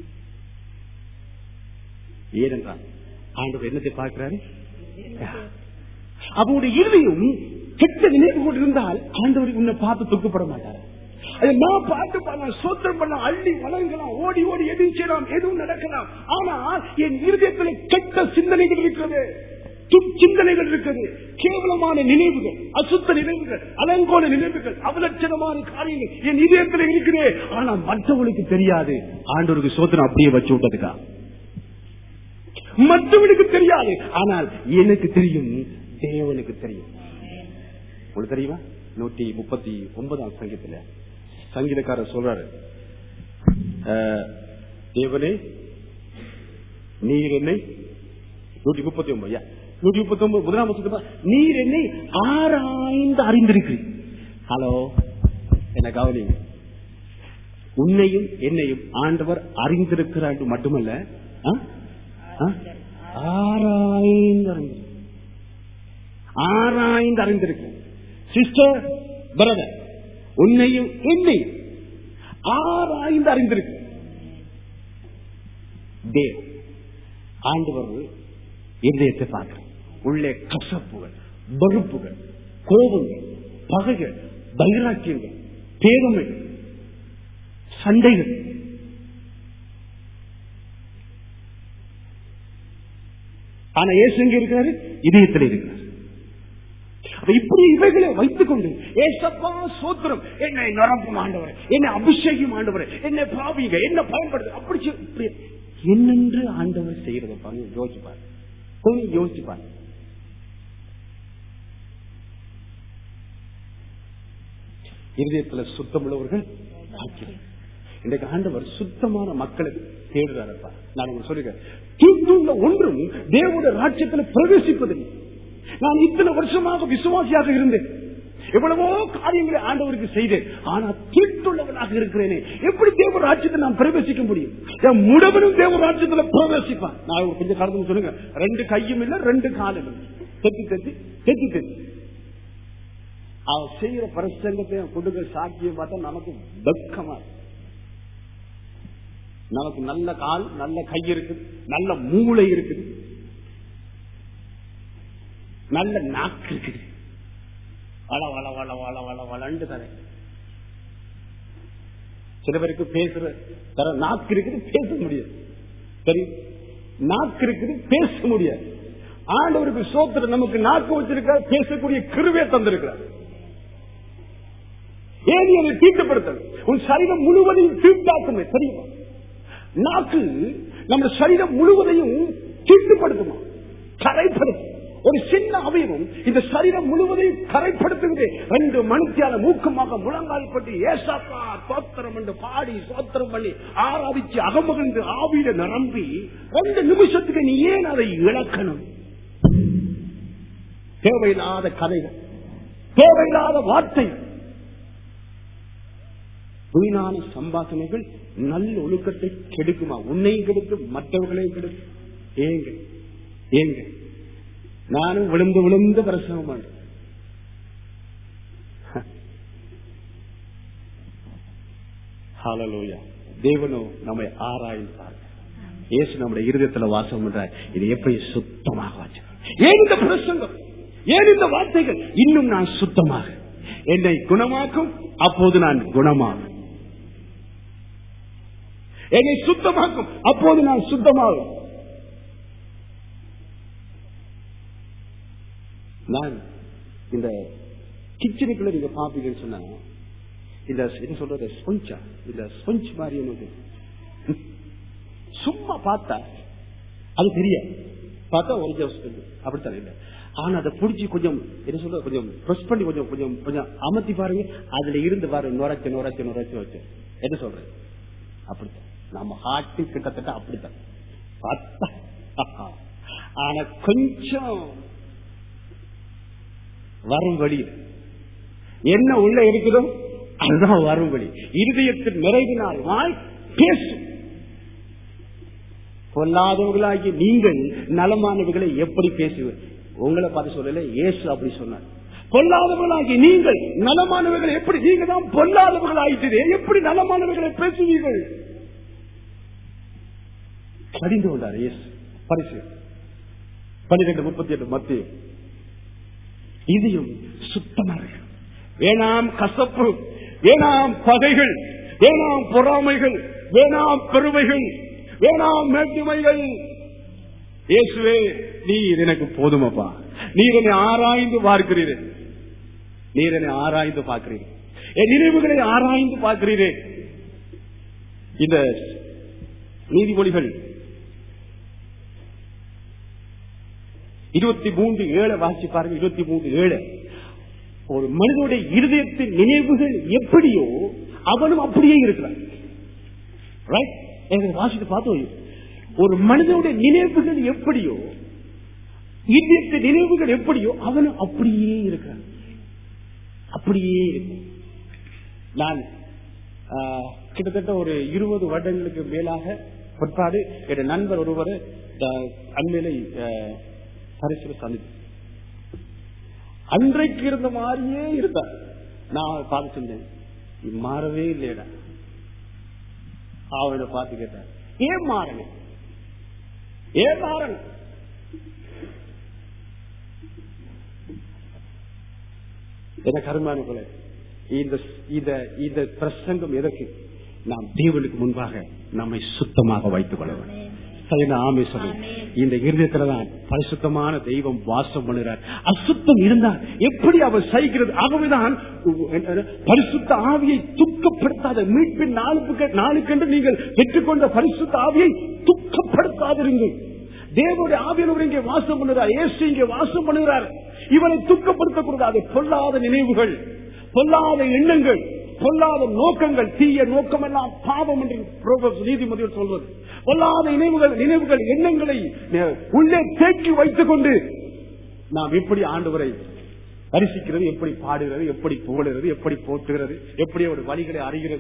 ஏனென்றால் ஆண்டவர் என்னத்தை பார்க்கிறாரு அவருடைய இருதயம் கெட்ட நினைவு கொண்டு இருந்தால் ஆண்டவர் உன்னை பார்த்து துக்கப்பட மாட்டார் அதை நான் பார்த்து பண்ண சோத்திரம் பண்ண அள்ளி வளர்க்கலாம் ஓடி ஓடி எதுவும் செய்யலாம் எதுவும் நடக்கலாம் ஆனால் என் இருதயத்தில் கெட்ட சிந்தனைகள் இருக்கிறது சிந்தனைகள் இருக்கிறது கேவலமான நினைவுகள் அசுத்த நினைவுகள் அலங்கோல நினைவுகள் அவலட்சணமான காரியங்கள் என் இதயத்தில் இருக்கிறே ஆனா மற்றவங்களுக்கு தெரியாது ஆண்டவருக்கு சோத்திரம் அப்படியே வச்சு விட்டதுக்கா மற்றவனுக்கு தெரியாது ஆனால் எனக்கு தெரியும் தேவனுக்கு தெரியும் உங்களுக்கு தெரியுமா நூத்தி முப்பத்தி ஒன்பதாம் சங்கீதத்துல சங்கீதக்காரர் சொல்றாரு அஹ், தேவனே நீர் என்னை நூத்தி முப்பத்தி ஒன்பது நூத்தி முப்பத்தி ஒன்பது முதலாம் வசனத்துல, நீர் என்னை ஆராய்ந்து அறிந்திருக்கிறீர் ஹலோ என்ன கவனிங்க உன்னையும் என்னையும் ஆண்டவர் அறிந்திருக்கிறார் என்று மட்டுமல்ல ஆ? ஆ? ஆராய்ந்து அறிந்திருக்கிறார் ஆராய்ந்து அறிந்திருக்க சிஸ்டர் பிரதர் உன்னையும் என்னையும் ஆராய்ந்து அறிந்திருக்கு தேவ் ஆண்டவர் இருதயத்தை பார்க்கிறார் உள்ளே கசப்புகள் வெறுப்புகள் கோபங்கள் பகைகள் வைராக்கியங்கள் பேதமைகள் சண்டைகள் ஆனா ஏசு எங்க இருக்கிறாரு இதயத்தில் இருக்கிறார் அப்ப இப்படி இவைகளை வைத்துக் கொண்டு ஏசப்பா சோத்திரம் என்னை நிரப்பும் ஆண்டவர் என்னை அபிஷேகம் ஆண்டவர் என்னை பாவிங்க என்ன பயன்படுது அப்படி செய்- இப்படி என்னென்று ஆண்டவர் செய்யறத பாருங்க யோசிப்பாரு கொஞ்சம் யோசிப்பாரு இருதயத்துல சுத்தமுள்ளவர்கள் பாக்கியம். இன்றைக்கு ஆண்டவர் சுத்தமான மக்களை தேடுறாரப்பா நான் உங்களுக்கு சொல்லுகிறேன் தீட்டுள்ள ஒன்றும் தேவனுடைய ராஜ்யத்தில் பிரவேசிப்பதில்லை நான் இத்தனை வருஷமாக விசுவாசியாக இருந்தேன் எவ்வளவோ காரியங்களை ஆண்டவருக்கு செய்தேன் ஆனா தீட்டுள்ளவனாக இருக்கிறேனே எப்படி தேவ ராஜ்யத்தை நான் பிரவேசிக்க முடியும் என் முடவனும் தேவ ராஜ்யத்துல பிரவேசிப்பான் நான் ஒரு கொஞ்சம் காலத்துக்கு சொல்லுங்க ரெண்டு கையும் இல்ல ரெண்டு காலும் இல்ல தெத்தி தெத்தி தெத்தி தெத்தி அவன் செய்யற பிரசங்கத்தை கொடுக்கிற சாட்சியம் பார்த்தா நமக்கு வெக்கமா இருக்கு. நமக்கு நல்ல கால் நல்ல கை இருக்குது நல்ல மூளை இருக்குது நல்ல நாக்கு இருக்குது வள வள வள வள வள வளண்டு தரேன் சில பேருக்கு பேசுற தர நாக்கு இருக்குது பேச முடியாது சரி நாக்கு இருக்குது பேச முடியாது ஆண்டவருக்கு சோத்திர நமக்கு நாக்கு வச்சிருக்கார் பேசக்கூடிய கிருவே தந்திருக்கிறார் ஏன் நீ அதை தீட்டுப்படுத்தல் உன் சரீரம் முழுவதையும் தீட்டாக்குமே தெரியுமா நாக்கு நம்ம சரீரம் முழுவதையும் தீட்டுப்படுத்துமா கரைப்படுத்தும் ஒரு சின்ன அவயவம் இந்த சரீரம் முழுவதையும் கரைப்படுத்துகிறது ரெண்டு மணித்தியால மூக்கமாக முழங்கால் பட்டு ஏசாப்பா சோத்திரம் என்று பாடி சோத்திரம் பண்ணி ஆராதிச்சு அகமகிழ்ந்து ஆவியில நிரம்பி ரெண்டு நிமிஷத்துக்கு நீ ஏன் அதை இழக்கணும் தேவையில்லாத கதைகள் தேவையில்லாத வார்த்தைகள் வீணான சம்பாஷணைகள் நல்ல ஒழுக்கத்தை கெடுக்குமா உன்னையும் கெடுக்கும் மற்றவர்களையும் கெடுக்கும் ஏங்க ஏங்க நானும் விழுந்து விழுந்து பிரசவம் பண்றேன் ஹalleluya. தேவனோ நம்மை ஆராய்ந்தார் இயேசு நம்முடைய இருதயத்துல வாசம் பண்றார் இதை எப்படி சுத்தமாக வச்சுக்கணும் ஏன் இந்த பிரசங்கம் ஏன் இந்த வார்த்தைகள் இன்னும் நான் சுத்தமாக என்னை குணமாக்கும் அப்போது நான் குணமாகும் என்னை சுத்தமாக்கும் அப்போது நான் சுத்தமாகும் நான் இந்த கிச்சனுக்குள்ள நீங்க பாப்பீங்கன்னு சொன்னா இந்த என்ன சொல்றது ஸ்பொஞ்சா இந்த ஸ்பொஞ்ச் மாதிரி ஒண்ணு சும்மா பார்த்தா அது தெரியாது பார்த்தா ஒரிஜினல் ஸ்பெண்ட் அப்படித்தான் இல்லை ஆனா அதை புடிச்சு கொஞ்சம் என்ன சொல்ற கொஞ்சம் ப்ரெஸ் பண்ணி கொஞ்சம் கொஞ்சம் கொஞ்சம் அமர்த்தி பாருங்க அதுல இருந்து பாருங்க நுரைச்சு நுரைச்சு நுரைச்சு வச்சு என்ன சொல்றேன் அப்படித்தான் நம்ம ஹார்ட்டு கிட்டத்தட்ட அப்படித்தான் பார்த்தா ஆனா கொஞ்சம் வரும் வழி என்ன உள்ள இருக்குதோ அதுதான் வரும் வழி இருதயத்தின் நிறைவினால் வாய் பேசும் பொல்லாதவர்களாகிய நீங்கள் நலமானவர்களை எப்படி பேசுவீர்கள் உங்களை பார்த்து சொல்லல இயேசு அப்படி சொன்னார் பொல்லாதவர்களாகிய நீங்கள் நலமானவர்களை எப்படி நீங்க தான் பொல்லாதவர்கள் ஆயிட்டது எப்படி நலமானவர்களை பேசுவீர்கள் கடிந்து கொண்டார் இயேசு பரிசு பன்னிரெண்டு முப்பத்தி எட்டு மத்திய இதயம் சுத்தமா இருக்கு வேணாம் கசப்பு வேணாம் பகைகள் வேணாம் பொறாமைகள் வேணாம் பெருமைகள் வேணாம் மேட்டுமைகள் இயேசுவே நீர் எனக்கு போதுமப்பா நீர் என்னை ஆராய்ந்து பார்க்கிறீர்கள் நீர் என்னை ஆராய்ந்து பார்க்கிறீர்கள் என் நினைவுகளை ஆராய்ந்து பார்க்கிறீர்கள் இந்த நீதிமொழிகள் இருபத்தி மூன்று ஏழு வாசி பாருங்க இருபத்தி மூன்று ஏழு ஒரு மனிதனுடைய இருதயத்தின் நினைவுகள் எப்படியோ அவனும் அப்படியே இருக்கிறான் ரைட் எனக்கு வாசித்து பார்த்தோம் ஒரு மனிதனுடைய நினைவுகள் எப்படியோ இதயத்தின் நினைவுகள் எப்படியோ அவனும் அப்படியே இருக்கிறான் அப்படியே இருக்கு நான் ஆஹ், கிட்டத்தட்ட ஒரு இருபது வருடங்களுக்கு மேலாக பிற்பாடு என் நண்பர் ஒருவர் அண்மையில பரிசுல சந்தித்து அன்றைக்கு இருந்த மாதிரியே இருந்தார் நான் பார்த்து சொன்னேன் "நீ மாறவே இல்லையடா அவனை பார்த்து கேட்டார் ஏன் மாறணும் ஏன் மாறணும் எனக்கு அருமானங்களே இந்த இந்த இந்த பிரசங்கம் எதற்கு நாம் தேவனுக்கு முன்பாக நம்மை சுத்தமாக வைத்துக் கொள்ள வேண்டும் சரிங்களா? ஆமே சொல்லுங்க இந்த இருதயத்துலதான் பரிசுத்தமான தெய்வம் வாசம் பண்ணுகிறார் அசுத்தம் இருந்தால் எப்படி அவர் சகிக்கிறது ஆகவேதான் பரிசுத்த ஆவியை துக்கப்படுத்தாத மீட்பின் நாளுக்கு நாளுக்கென்று நீங்கள் பெற்றுக்கொண்ட பரிசுத்த ஆவியை துக்கப்படுத்தாதிருங்கள் தேவனுடைய ஆவியானவர் இங்கே வாசம் பண்ணுகிறார் இயேசு இங்கே வாசம் பண்ணுகிறார் இவனை துக்கப்படுத்தக்கூடாது பொல்லாத நினைவுகள் பொல்லாத எண்ணங்கள் பொல்லாத நோக்கங்கள் தீய நோக்கம் எல்லாம் பாவம் என்று Proverbs நீதிமன்றம் சொல்றது பொல்லாத நினைவுகள் நினைவுகள் எண்ணங்களை அஹ், உள்ளே தேக்கி வைத்துக் கொண்டு நாம் எப்படி ஆண்டவரை தரிசிக்கிறது எப்படி பாடுகிறது எப்படி புகழுகிறது எப்படி போற்றுகிறது எப்படி அவர் வழிகளை அறிகிறது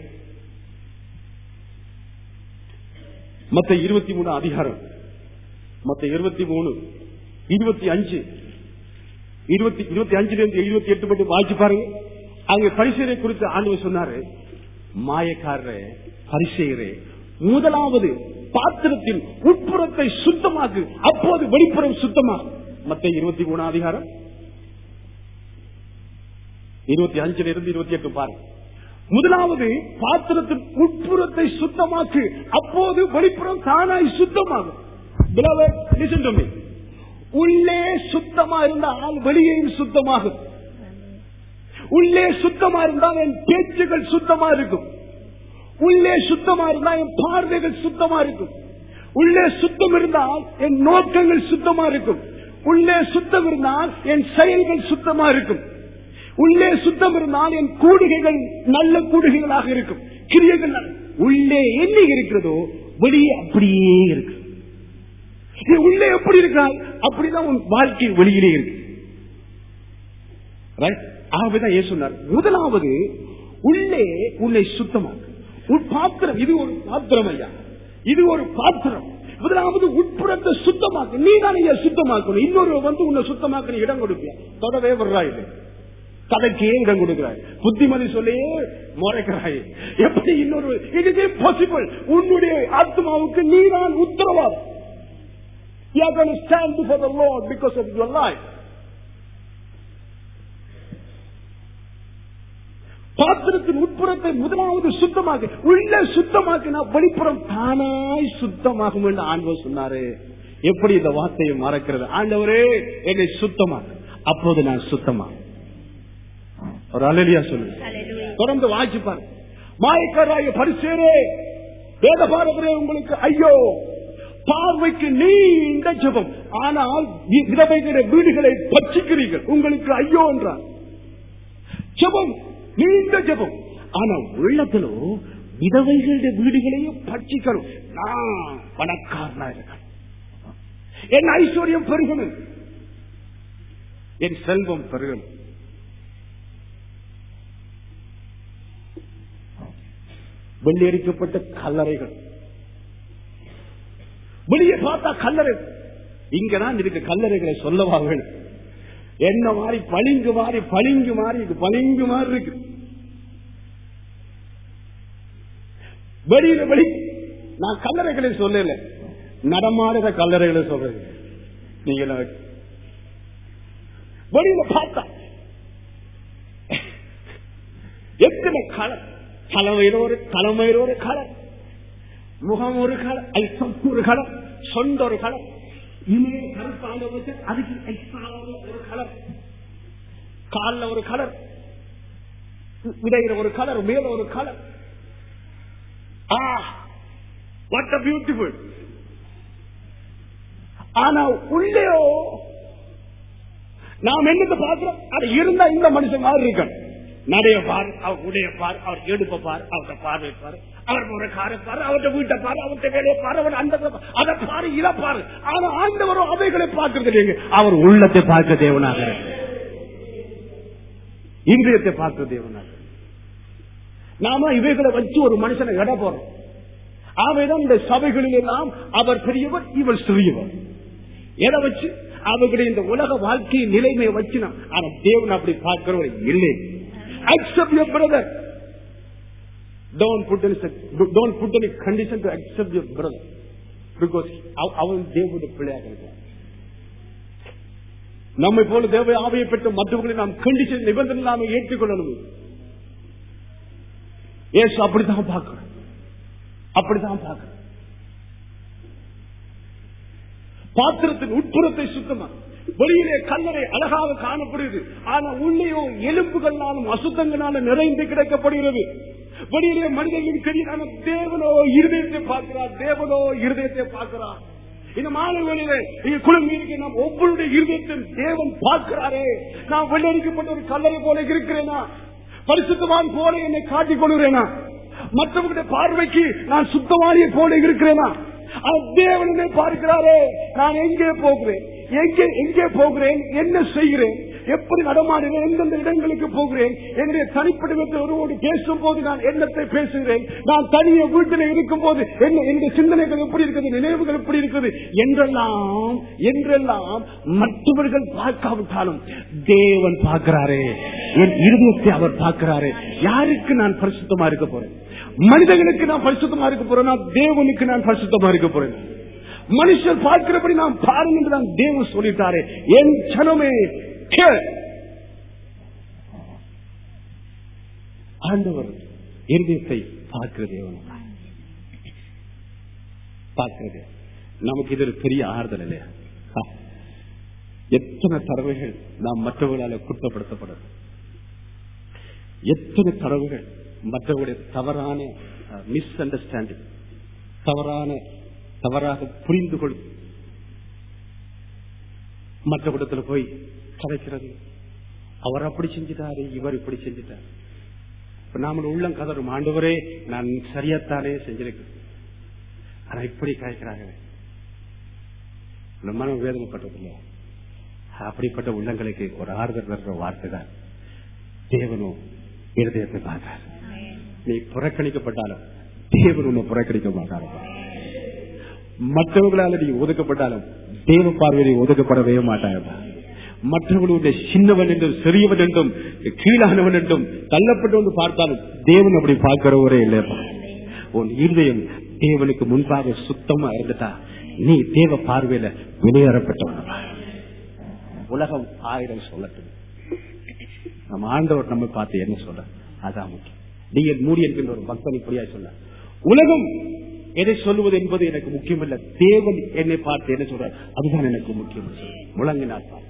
மத்த இருபத்தி மூணு அதிகாரம் மத்த இருபத்தி மூணு இருபத்தி அஞ்சு இருபத்தி இருபத்தி அஞ்சுல இருந்து இருபத்தி எட்டு மட்டும் வாய்ச்சி பாருங்க அங்க பரிசெயரை குறித்து ஆண்டவர் சொன்னாரு மாயக்காரரே பரிசெயரே முதலாவது பாத்திரத்தின் உட்புறத்தை சுத்தமாக்கு அப்போது வெளிப்புறம் சுத்தமாகும் மத்த இருபத்தி மூணாம் அதிகாரம் இருபத்தி அஞ்சுல இருந்து இருபத்தி எட்டு பாருங்க முதலாவது பாத்திரத்தின் உட்புறத்தை சுத்தமாக்கு அப்போது வெளிப்புறம் தானாய் சுத்தமாகும் Beloved, listen to me. உள்ளே சுத்தமா இருந்தால் வெளியேயும் சுத்தமாகும் உள்ளே சுத்தமா இருந்தால் என் பேச்சுகள் சுத்தமா இருக்கும் உள்ளே சுத்தமா இருந்தால் என் பார்வைகள் சுத்தமா இருக்கும் உள்ளே சுத்தம் இருந்தால் என் நோக்கங்கள் சுத்தமா இருக்கும் உள்ளே சுத்தம் இருந்தால் என் செயல்கள் சுத்தமா இருக்கும் உள்ளே சுத்தம் இருந்தால் என் கூடுகைகள் நல்ல கூடுகைகளாக இருக்கும் கிரியைகள் நல்ல- உள்ளே என்ன இருக்கிறதோ வெளியே அப்படியே இருக்கு நீ உள்ளே எப்படி இருக்கிறாய் அப்படிதான் உன் வாழ்க்கை வெளியிலே இருக்கு Right? ஆகவேதான் ஏன் சொன்னார் முதலாவது உள்ளே உன்னை சுத்தமாக்கு உன் பாத்திரம் இது ஒரு பாத்திரம் ஐயா இது ஒரு பாத்திரம் முதலாவது உட்புறத்தை சுத்தமாக்கு நீ தான் ஐயா சுத்தமாக்கணும் இன்னொரு வந்து உன்னை சுத்தமாக்க இடம் கொடுப்பியா தொடவே வர்றாய் இது கதைக்கே இடம் கொடுக்கிறாய் புத்திமதி சொல்லியே முறைக்கிறாய் எப்படி இன்னொரு இட் இஸ் பாசிபிள் உன்னுடைய ஆத்மாவுக்கு நீதான் உத்தரவாதம் You are going to stand before the Lord because of your life. பாத்திரத்தின் உட்புறத்தை முதலாவது சுத்தமாக உள்ள சுத்தமாக்கினா வெளிப்புறம் தானாய் சுத்தமாகும் என்று ஆண்டவர் சொன்னாரு எப்படி இந்த வார்த்தையை மறக்கிறது ஆண்டவரே என்னை சுத்தமாக்கு அப்போது நான் சுத்தமா ஒரு அலலியா சொல்லுங்க Hallelujah. தொடர்ந்து வாசிப்பார் மாயக்காராய பரிசேரே வேத பாரதரே உங்களுக்கு ஐயோ பார்வைக்கு நீண்ட ஜெபம் ஆனால் வி- விதவைகளுடைய வீடுகளை பச்சிக்கிறீர்கள் உங்களுக்கு ஐயோ என்றார் ஜெபம் நீண்ட ஜெபம் ஆனா உள்ளத்திலோ விதவைகளுடைய வீடுகளையும் பட்சிக்கணும் நான் பணக்காரனா இருக்கேன் என் ஐஸ்வர்யம் பெருகணும் என் செல்வம் பெருகணும் வெள்ளியடிக்கப்பட்ட கல்லறைகள் வெளியே பார்த்தா கல்லறை இங்கதான் இருக்கு கல்லறைகளை சொல்லவா வேணும் என்ன மாதிரி பளிங்கு மாதிரி பளிங்கு மாதிரி இது பளிங்கு மாதிரி இருக்கு வெளியில வெளி நான் கல்லறைகளை சொல்லல நடமாடுற கல்லறைகளை சொல்றேன் நீங்க எல்லாம் வெளியில பார்த்தா எத்தனை கலர் தலைமையில ஒரு தலைமையில ஒரு கலர் முகம் ஒரு கலர் ஐட்டம் ஒரு கலர் சொந்த ஒரு கலர் இமைய கருப்பாண்ட வச்சு அதுக்கு எக்ஸ்ட்ரா ஒரு கலர் கால்ல ஒரு கலர் இடையில ஒரு கலர் மேல ஒரு colour ah what a beautiful ஆனா உள்ளேயோ நாம் என்னத்தை பார்க்கிறோம் அது இருந்தா இந்த மனுஷன் மாதிரி இருக்கணும் நடைய பார் அவர் உடைய பார் அவர் எடுப்ப பார் அவர்கிட்ட பார்வை பாரு அவர் ஒரு காரை பாரு அவர்கிட்ட வீட்டை பாரு அவர்கிட்ட வேலையை பாரு அவர் அந்த அதை பாரு இதை பாரு ஆனா ஆண்டவரும் அவைகளை பார்க்கறது இல்லைங்க அவர் உள்ளத்தை பார்க்க தேவனாக இருக்கிறார். இந்திரியத்தை பார்க்க தேவனாக நாம இவைகளை வச்சு ஒரு மனுஷனை எடை போறோம் ஆவைதான் இந்த சபைகளில் எல்லாம் அவர் பெரியவர் இவர் சிறியவர் எதை வச்சு அவர்களுடைய இந்த உலக வாழ்க்கையின் நிலைமையை வச்சு நாம் ஆனா தேவன் அப்படி பார்க்கிறவர் இல்லை accept your brother don't put any don't put any condition to accept your brother because அவ- அவன் தேவனுடைய பிள்ளையாக இருக்கிறான் நம்மை போல தேவ ஆவியை பெற்ற மற்றவர்களை நாம் கண்டிஷன் நிபந்தனை நாம ஏற்றுக்கொள்ளணும் ஏசு அப்படித்தான் பார்க்கிறோம் அப்படித்தான் பார்க்கிறோம் பாத்திரத்தின் உட்புறத்தை சுத்தமா வெளியிலே கல்லறை அழகாக காணப்படுகிறது ஆனா உள்ளேயோ எலும்புகளாலும் அசுத்தங்களாலும் நிறைந்து கிடைக்கப்படுகிறது வெளியிலே மனிதர்களுக்கு தெரியாத தேவனோ இருதயத்தை பார்க்கிறார் தேவனோ இருதயத்தை பார்க்கிறார் இந்த மாலை வேளையிலே இங்க குழுமி இருக்க நாம் ஒவ்வொருடைய இருதயத்தின் தேவன் பார்க்கிறாரே நான் வெள்ளரிக்கப்பட்ட ஒரு கல்லறை போல இருக்கிறேனா பரிசுத்தவான் போல என்னை காட்டிக் கொள்கிறேனா மற்றவர்களுடைய பார்வைக்கு நான் சுத்தமானிய போல இருக்கிறேனா அவர் தேவனே பார்க்கிறாரே நான் எங்கே போகிறேன் எங்கே எங்கே போகிறேன் என்ன செய்கிறேன் எப்படி நடமாடுகிறேன் எந்தெந்த இடங்களுக்கு போகிறேன் என்னுடைய தனிப்பட்ட விதத்தில் ஒருவோடு பேசும் போது நான் எண்ணத்தை பேசுகிறேன் நான் தனிய வீட்டில் இருக்கும் போது என்ன என்னுடைய சிந்தனைகள் எப்படி இருக்குது நினைவுகள் எப்படி இருக்குது என்றெல்லாம் என்றெல்லாம் மற்றவர்கள் பார்க்காவிட்டாலும் தேவன் பார்க்கிறாரே என் இருதயத்தை அவர் பார்க்கிறாரே யாருக்கு நான் பரிசுத்தமா இருக்க போறேன் மனிதர்களுக்கு நான் பரிசுத்தமா இருக்க போறேன் தேவனுக்கு நான் பரிசுத்தமா இருக்க போறேன் மனுஷர் பார்க்கிறபடி நாம் பாருங்க என்று தான் தேவன் சொல்லிட்டாரே என் ஜனமே கேள். ஆண்டவர் இருதயத்தை பார்க்கிற தேவன் பார்க்கிறது நமக்கு இது ஒரு பெரிய ஆறுதல் இல்லையா ஆ. எத்தனை தடவைகள் நாம் மற்றவர்களால குற்றப்படுத்தப்படுறது எத்தனை தடவைகள் மற்றவர்களுடைய தவறான மிஸ் அண்டர்ஸ்டாண்டிங் தவறான தவறாக புரிந்து கொள் மற்ற இடத்துல போய் கதைக்கிறது அவர் அப்படி செஞ்சிட்டாரு இவர் இப்படி செஞ்சிட்டாரு இப்ப நாம உள்ளம் கதறும் ஆண்டவரே நான் சரியாத்தானே செஞ்சிருக்கேன் ஆனா இப்படி காய்க்கிறாங்க மனம் வேதனைப்பட்டதில்லை அப்படிப்பட்ட உள்ளங்களுக்கு ஒரு ஆறுதல் வர்ற வார்த்தை தான் தேவனும் இருதயத்தை பார்க்கிறார் நீ புறக்கணிக்கப்பட்டாலும் தேவன் உன்னை புறக்கணிக்க மாட்டாரப்பா மற்றவர்களால நீ ஒதுக்கப்பட்டாலும் தேவ பார்வையை ஒதுக்கப்படவே மாட்டாயப்பா மற்றவர்களுடைய சின்னவன் என்றும் சிறியவன் என்றும் கீழானவன் என்றும் தள்ளப்பட்டு பார்த்தாலும் தேவன் அப்படி பார்க்கிறவரே இல்லையப்பா உன் இருதயம் தேவனுக்கு முன்பாக சுத்தமா இருந்துட்டா நீ தேவ பார்வையில வெளியேறப்பட்டவனப்பா உலகம் ஆயிரம் சொல்லட்டும் நம்ம ஆண்டவர் நம்ம பார்த்து என்ன சொல்ற அதான் முக்கியம் நீங்க மூடி என்கின்ற ஒரு பக்தன் இப்படியா சொல்ல உலகம் எதை சொல்லுவது என்பது எனக்கு முக்கியம் இல்ல தேவன் என்னை பார்த்து என்ன சொல்ற அதுதான் எனக்கு முக்கியம் முழங்கினார் பார்.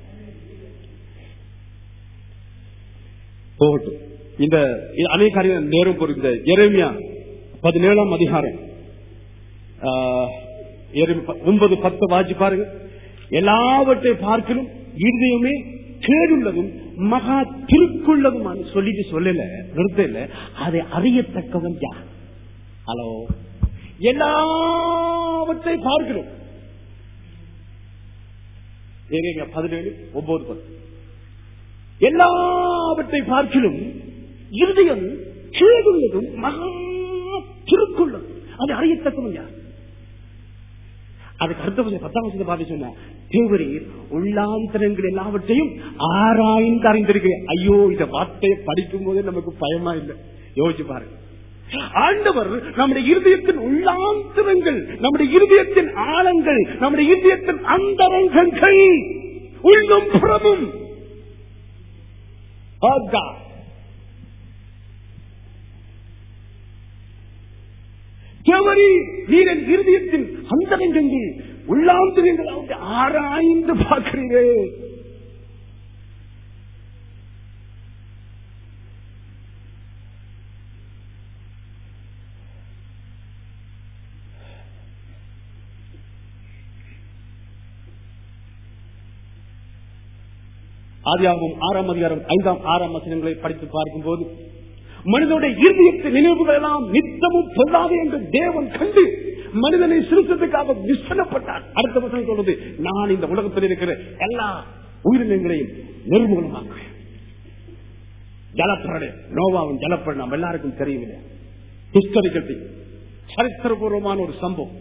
போகட்டும் இந்த இது அநேக காரியம் நேரம் பொறுத்த இந்த எரேமியா பதினேழாம் அதிகாரம் ஆஹ், எரேமியா ப- ஒன்பது பத்து வாசி பாருங்க எல்லாவற்றை பார்க்கலும் இருதயமே கேடுள்ளதும் மகா திருக்குள்ளதும் சொல்லிட்டு சொல்லல நிறுத்தல அதை அறியத்தக்கவன் யார் ஹலோ எல்லாவற்றை பார்க்கிறோம் ஏங்க பதினேழு ஒன்பது பத்து எல்லாவற்றை பார்க்கிலும் இருதயம் கீழுள்ளதும் மகா திருக்குள்ளதும் அதை அறியத்தக்கவன் யார் அதுக்கு அடுத்த வருஷம் பத்தாம் வருஷத்தை பார்த்து சொன்ன தேவரீர் உள்ளாந்தரங்கள் எல்லாவற்றையும் ஆராய்ந்து அறிந்திருக்கிறேன் ஐயோ இந்த வார்த்தையை படிக்கும் போதே நமக்கு பயமா இல்லை யோசிச்சு பாருங்க ஆண்டவர் நம்முடைய இருதயத்தின் உள்ளாந்தரங்கள் நம்முடைய இருதயத்தின் ஆழங்கள் நம்முடைய இருதயத்தின் அந்தரங்கங்கள் உள்ளும் புறமும் Oh God. தேவரி நீரன் இருதயத்தின் அந்தரங்கங்கள் உள்ளாந்தரங்கள் ஆராய்ந்து பார்க்கிறீர்கள் ஆதியாகவும் ஆறாம் அதிகாரம் ஐந்தாம் ஆறாம் வசனங்களை படித்து பார்க்கும்போது மனிதனுடைய இருதயத்தை நினைவுகள் எல்லாம் நித்தமும் பொல்லாது என்று தேவன் கண்டு மனிதனை சிறுத்ததுக்காக விசனப்பட்டார் அடுத்த வசனம் சொல்றது நான் இந்த உலகத்தில் இருக்கிற எல்லா உயிரினங்களையும் நிர்மூலமாக்குவேன் ஜலப்பரடை நோவாவின் ஜலப்பரடை நம்ம எல்லாருக்கும் தெரியவில்லை ஹிஸ்டரிக்கல் சரித்திரபூர்வமான ஒரு சம்பவம்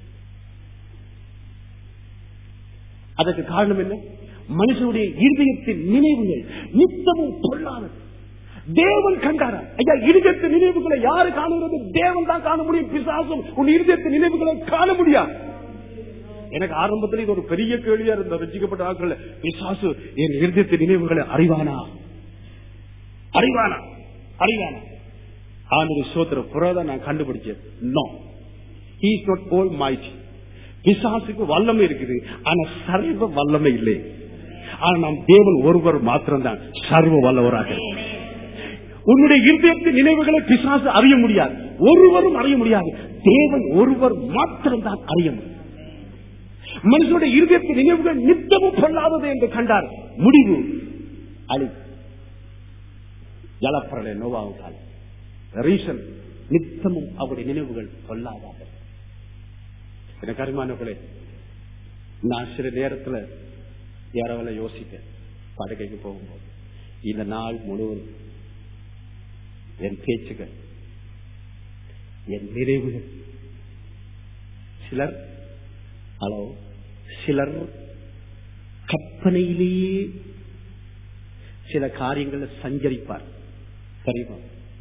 அதற்கு காரணம் என்ன மனுஷனுடைய இருதயத்தின் நினைவுகள் நித்தமும் பொல்லாதது தேவன் கண்டாரா ஐயா இருதயத்தின் நினைவுகளை யாரு காணுகிறது தேவன் தான் காண முடியும் பிசாசும் உன் இருதயத்தின் நினைவுகளை காண முடியாது எனக்கு ஆரம்பத்தில் இது ஒரு பெரிய கேள்வியா இருந்த ரசிக்கப்பட்ட ஆட்கள் பிசாசு என் இருதயத்தின் நினைவுகளை அறிவானா அறிவானா அறிவானா ஆண்டு சோத்திர புறதான் நான் கண்டுபிடிச்சேன் no is not almighty பிசாசுக்கு வல்லமை இருக்குது ஆனா சர்வ வல்லமை இல்லை ஆனா நாம் தேவன் ஒருவர் மாத்திரம்தான் சர்வ வல்லவராக இருக்கிறார். உன்னுடைய இருதயத்தின் நினைவுகளை பிசாசு அறிய முடியாது ஒருவரும் அறிய முடியாது தேவன் ஒருவர் மாத்திரம்தான் அறிய முடியும் மனுஷனுடைய இருதயத்தின் நினைவுகள் நித்தமும் பொல்லாதது என்று கண்டார் முடிவு அழி ஜலப்பிரளய நோவாவும் காலம் ரீசன் நித்தமும் அவருடைய நினைவுகள் பொல்லாதாக எனக்கு அருமானவர்களே நான் சில நேரத்துல யாரவள யோசித்தேன் படுக்கைக்கு போகும்போது இந்த நாள் முழுவதும் என் பேச்சுகள் என் நிறைவுகள் சிலர் ஹலோ சிலர் கற்பனையிலேயே சில காரியங்களை சஞ்சரிப்பார் தெரியுமா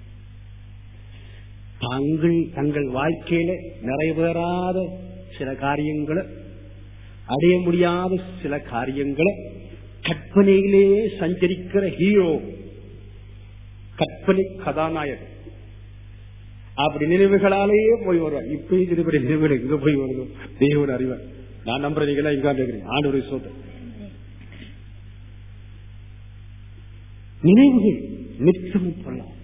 தாங்கள் தங்கள் வாழ்க்கையில நிறைவேறாத சில காரியங்களை அடைய முடியாத சில காரியங்களை கற்பனையிலேயே சஞ்சரிக்கிற ஹீரோ கற்பனை கதாநாயகன் அப்படி நினைவுகளாலேயே போய் வருவார் இப்ப இருக்கிற நினைவுகள் எங்க போய் வருதோ தேவன் அறிவார் நான் நம்புறேன் நீங்களா இங்க இருக்கிறீங்க ஆண்டு சோதனை நினைவுகள் நிச்சயமும் சொல்லலாம்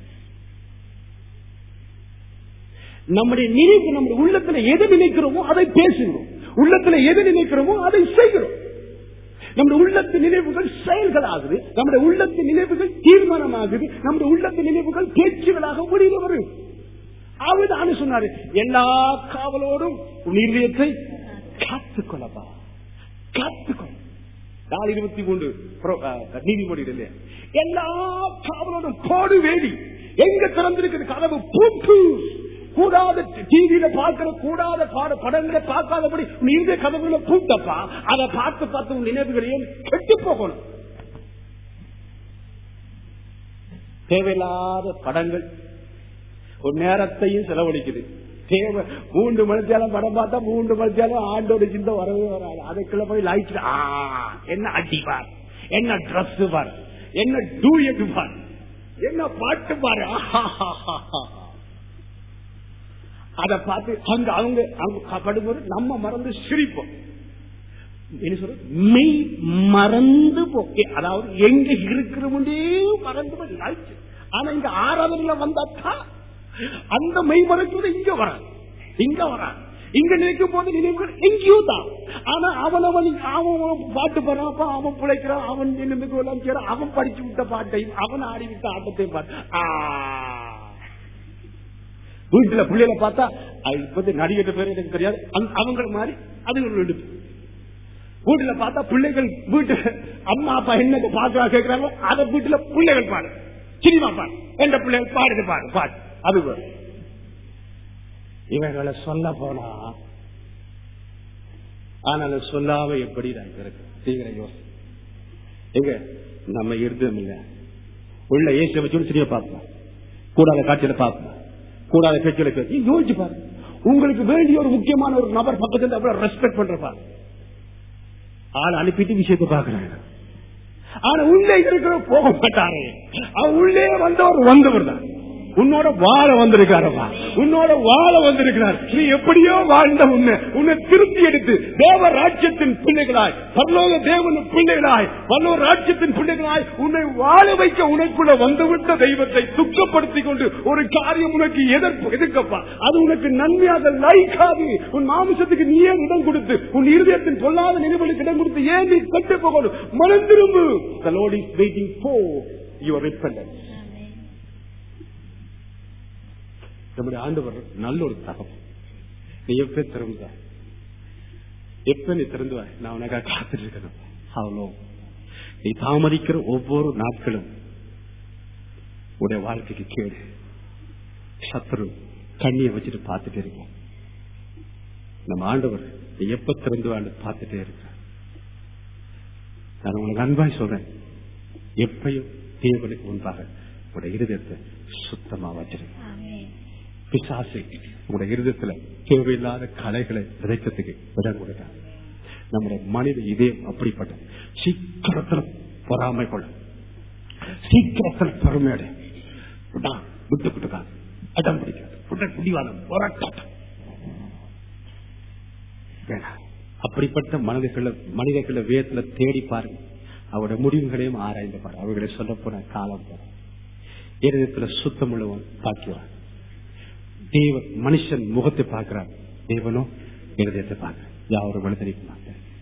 நம்முடைய நினைவு நம்முடைய உள்ளத்துல எதை நினைக்கிறோமோ அதை பேசுகிறோம் உள்ளத்துல எதை நினைக்கிறோமோ அதை செய்கிறோம் நம்முடைய உள்ளத்து நினைவுகள் செயல்களாகுது நம்முடைய உள்ளத்து நினைவுகள் தீர்மானமாகுது நம்முடைய உள்ளத்து நினைவுகள் பேச்சுகளாக முடிவு வரும் அவர்தான் சொன்னாரு எல்லா காவலோடும் உன் இருதயத்தை காத்துக்கொள்ளப்பா காத்துக்கொள்ள நாலு இருபத்தி மூன்று நீதிமொழி இல்லையா எல்லா காவலோடும் போடு வேடி எங்க திறந்திருக்குது கதவு பூட்டு கூடாத டிவியில பார்க்கிற கூடாத பாட படங்களை பார்க்காதபடி நீ இருந்த கதவுல பூட்டப்பா அதை பார்த்து பார்த்து உன் நினைவுகளையும் கெட்டு போகணும் தேவையில்லாத படங்கள் ஒரு நேரத்தையும் செலவழிக்குது தேவை மூன்று மணித்தியாலும் படம் பார்த்தா மூன்று மணித்தியாலும் ஆண்டோட சிந்த வரவே வராது அதுக்குள்ள போய் லைட் என்ன அடி பார் என்ன ட்ரெஸ் பார் என்ன டூயட் பார் என்ன பாட்டு பாரு அதை பார்த்து அங்க அவங்க அவங்க படும்போது நம்ம மறந்து சிரிப்போம் என்ன சொல்ற மெய் மறந்து போ அதாவது எங்க இருக்கிறவனே மறந்து போய் லைட் ஆனா இங்க ஆராதனையில வந்தாக்கா அந்த மெய் மறக்கிறது இங்க வராது இங்க வராது இங்க நினைக்கும் போது நினைவுகள் எங்கேயும் தான் ஆனா அவன் அவன் அவன் பாட்டு போறாப்ப அவன் பிழைக்கிறான் அவன் நினைவுக்கு விளைக்கிறான் அவன் படிச்சு விட்ட பாட்டையும் அவன் ஆடி விட்ட ஆட்டத்தையும் பாட்டு வீட்டுல பிள்ளைகளை பார்த்தா இப்ப நடிகர் பேர் எனக்கு தெரியாது அவங்க மாதிரி அது ஒரு எடுப்பு வீட்டுல பார்த்தா பிள்ளைகள் வீட்டு அம்மா அப்பா என்ன பாக்குறா கேட்கிறாங்க அதை வீட்டுல பிள்ளைகள் பாடு சினிமா பாடு எந்த பிள்ளைகள் பாடுது பாடு பாடு அது இவர்களை சொல்ல போனா ஆனாலும் சொல்லாம எப்படி நான் இருக்கு தீவிர யோசனை எங்க நம்ம இருந்ததும் இல்ல உள்ள ஏச வச்சு சினிமா பார்ப்போம் கூடாத காட்சியில பார்ப்போம் கூடாத பேச்சுல பேசி யோசிச்சு பாரு உங்களுக்கு வேண்டிய ஒரு முக்கியமான ஒரு நபர் பக்கத்துல அவ்வளவு ரெஸ்பெக்ட் பண்றப்பா ஆள் அனுப்பிட்டு விஷயத்தை பாக்குறாங்க ஆனா உள்ளே இருக்கிற போக மாட்டாரு அவன் உள்ளே வந்தவர் வந்தவர் தான் உன்னோட வாழ வந்திருக்காரப்பா உன்னோட வாழ வந்திருக்கிறார் நீ எப்படியோ வாழ்ந்த உன்னை உன்னை திருப்தி எடுத்து தேவ ராஜ்யத்தின் பிள்ளைகளாய் பரலோக தேவன பிள்ளைகளாய் பல்லவ ராஜ்யத்தின் பிள்ளைகளாய் உன்னை வாழ வைக்க உனக்குள்ள வந்துவிட்ட தெய்வத்தை துக்கப்படுத்திக் கொண்டு ஒரு காரியம் உனக்கு எதிர்ப்பு எதிர்க்கப்பா அது உனக்கு நன்மையாக லைக்காது உன் மாமிசத்துக்கு நீ ஏன் இடம் கொடுத்து உன் இருதயத்தின் பொல்லாத நினைவுகளுக்கு இடம் கொடுத்து ஏன் நீ கட்டு போகணும் மனம் திரும்பு The Lord is waiting for your repentance. நம்முடைய ஆண்டவர் நல்ல ஒரு தகம் நீ எப்ப திறந்த எப்ப நீ திறந்துவ நான் உனக்காக காத்துட்டு இருக்கணும் அவ்வளோ நீ தாமதிக்கிற ஒவ்வொரு நாட்களும் உடைய வாழ்க்கைக்கு கேடு சத்துரு கண்ணியை வச்சுட்டு பார்த்துட்டே இருக்கோம் நம்ம ஆண்டவர் நீ எப்ப திறந்துவான்னு பார்த்துட்டே இருக்க நான் உங்களுக்கு அன்பாய் சொல்றேன் எப்பயும் தேவனுக்கு முன்பாக உடைய இருதயத்தை சுத்தமா வச்சிருக்க பிசாசு உங்களுடைய இருதயத்துல தேவையில்லாத கலைகளை விதைக்கிறதுக்கு இடம் கொடுக்க நம்முடைய மனித இதயம் அப்படிப்பட்டது சீக்கிரத்தில் பொறாமை கொள்ளும் சீக்கிரத்தில் பெருமையடை விட்டு விட்டுக்காது அடம் பிடிக்காது உடல் பிடிவாதம் போராட்டம் வேணாம் அப்படிப்பட்ட மனிதர்களை மனிதர்களை வேதத்துல தேடி பாருங்க அவருடைய முடிவுகளையும் ஆராய்ந்து பாருங்க அவர்களை சொல்ல போன காலம் போற இருதயத்துல சுத்தம் உள்ளவன் பாக்கியவான் தேவ மனுஷன் முகத்தை பார்க்கிறான் தேவனோ இருதயத்தை பார்க்கிறான் யாரும் விழுதறிக்க மாட்டேன்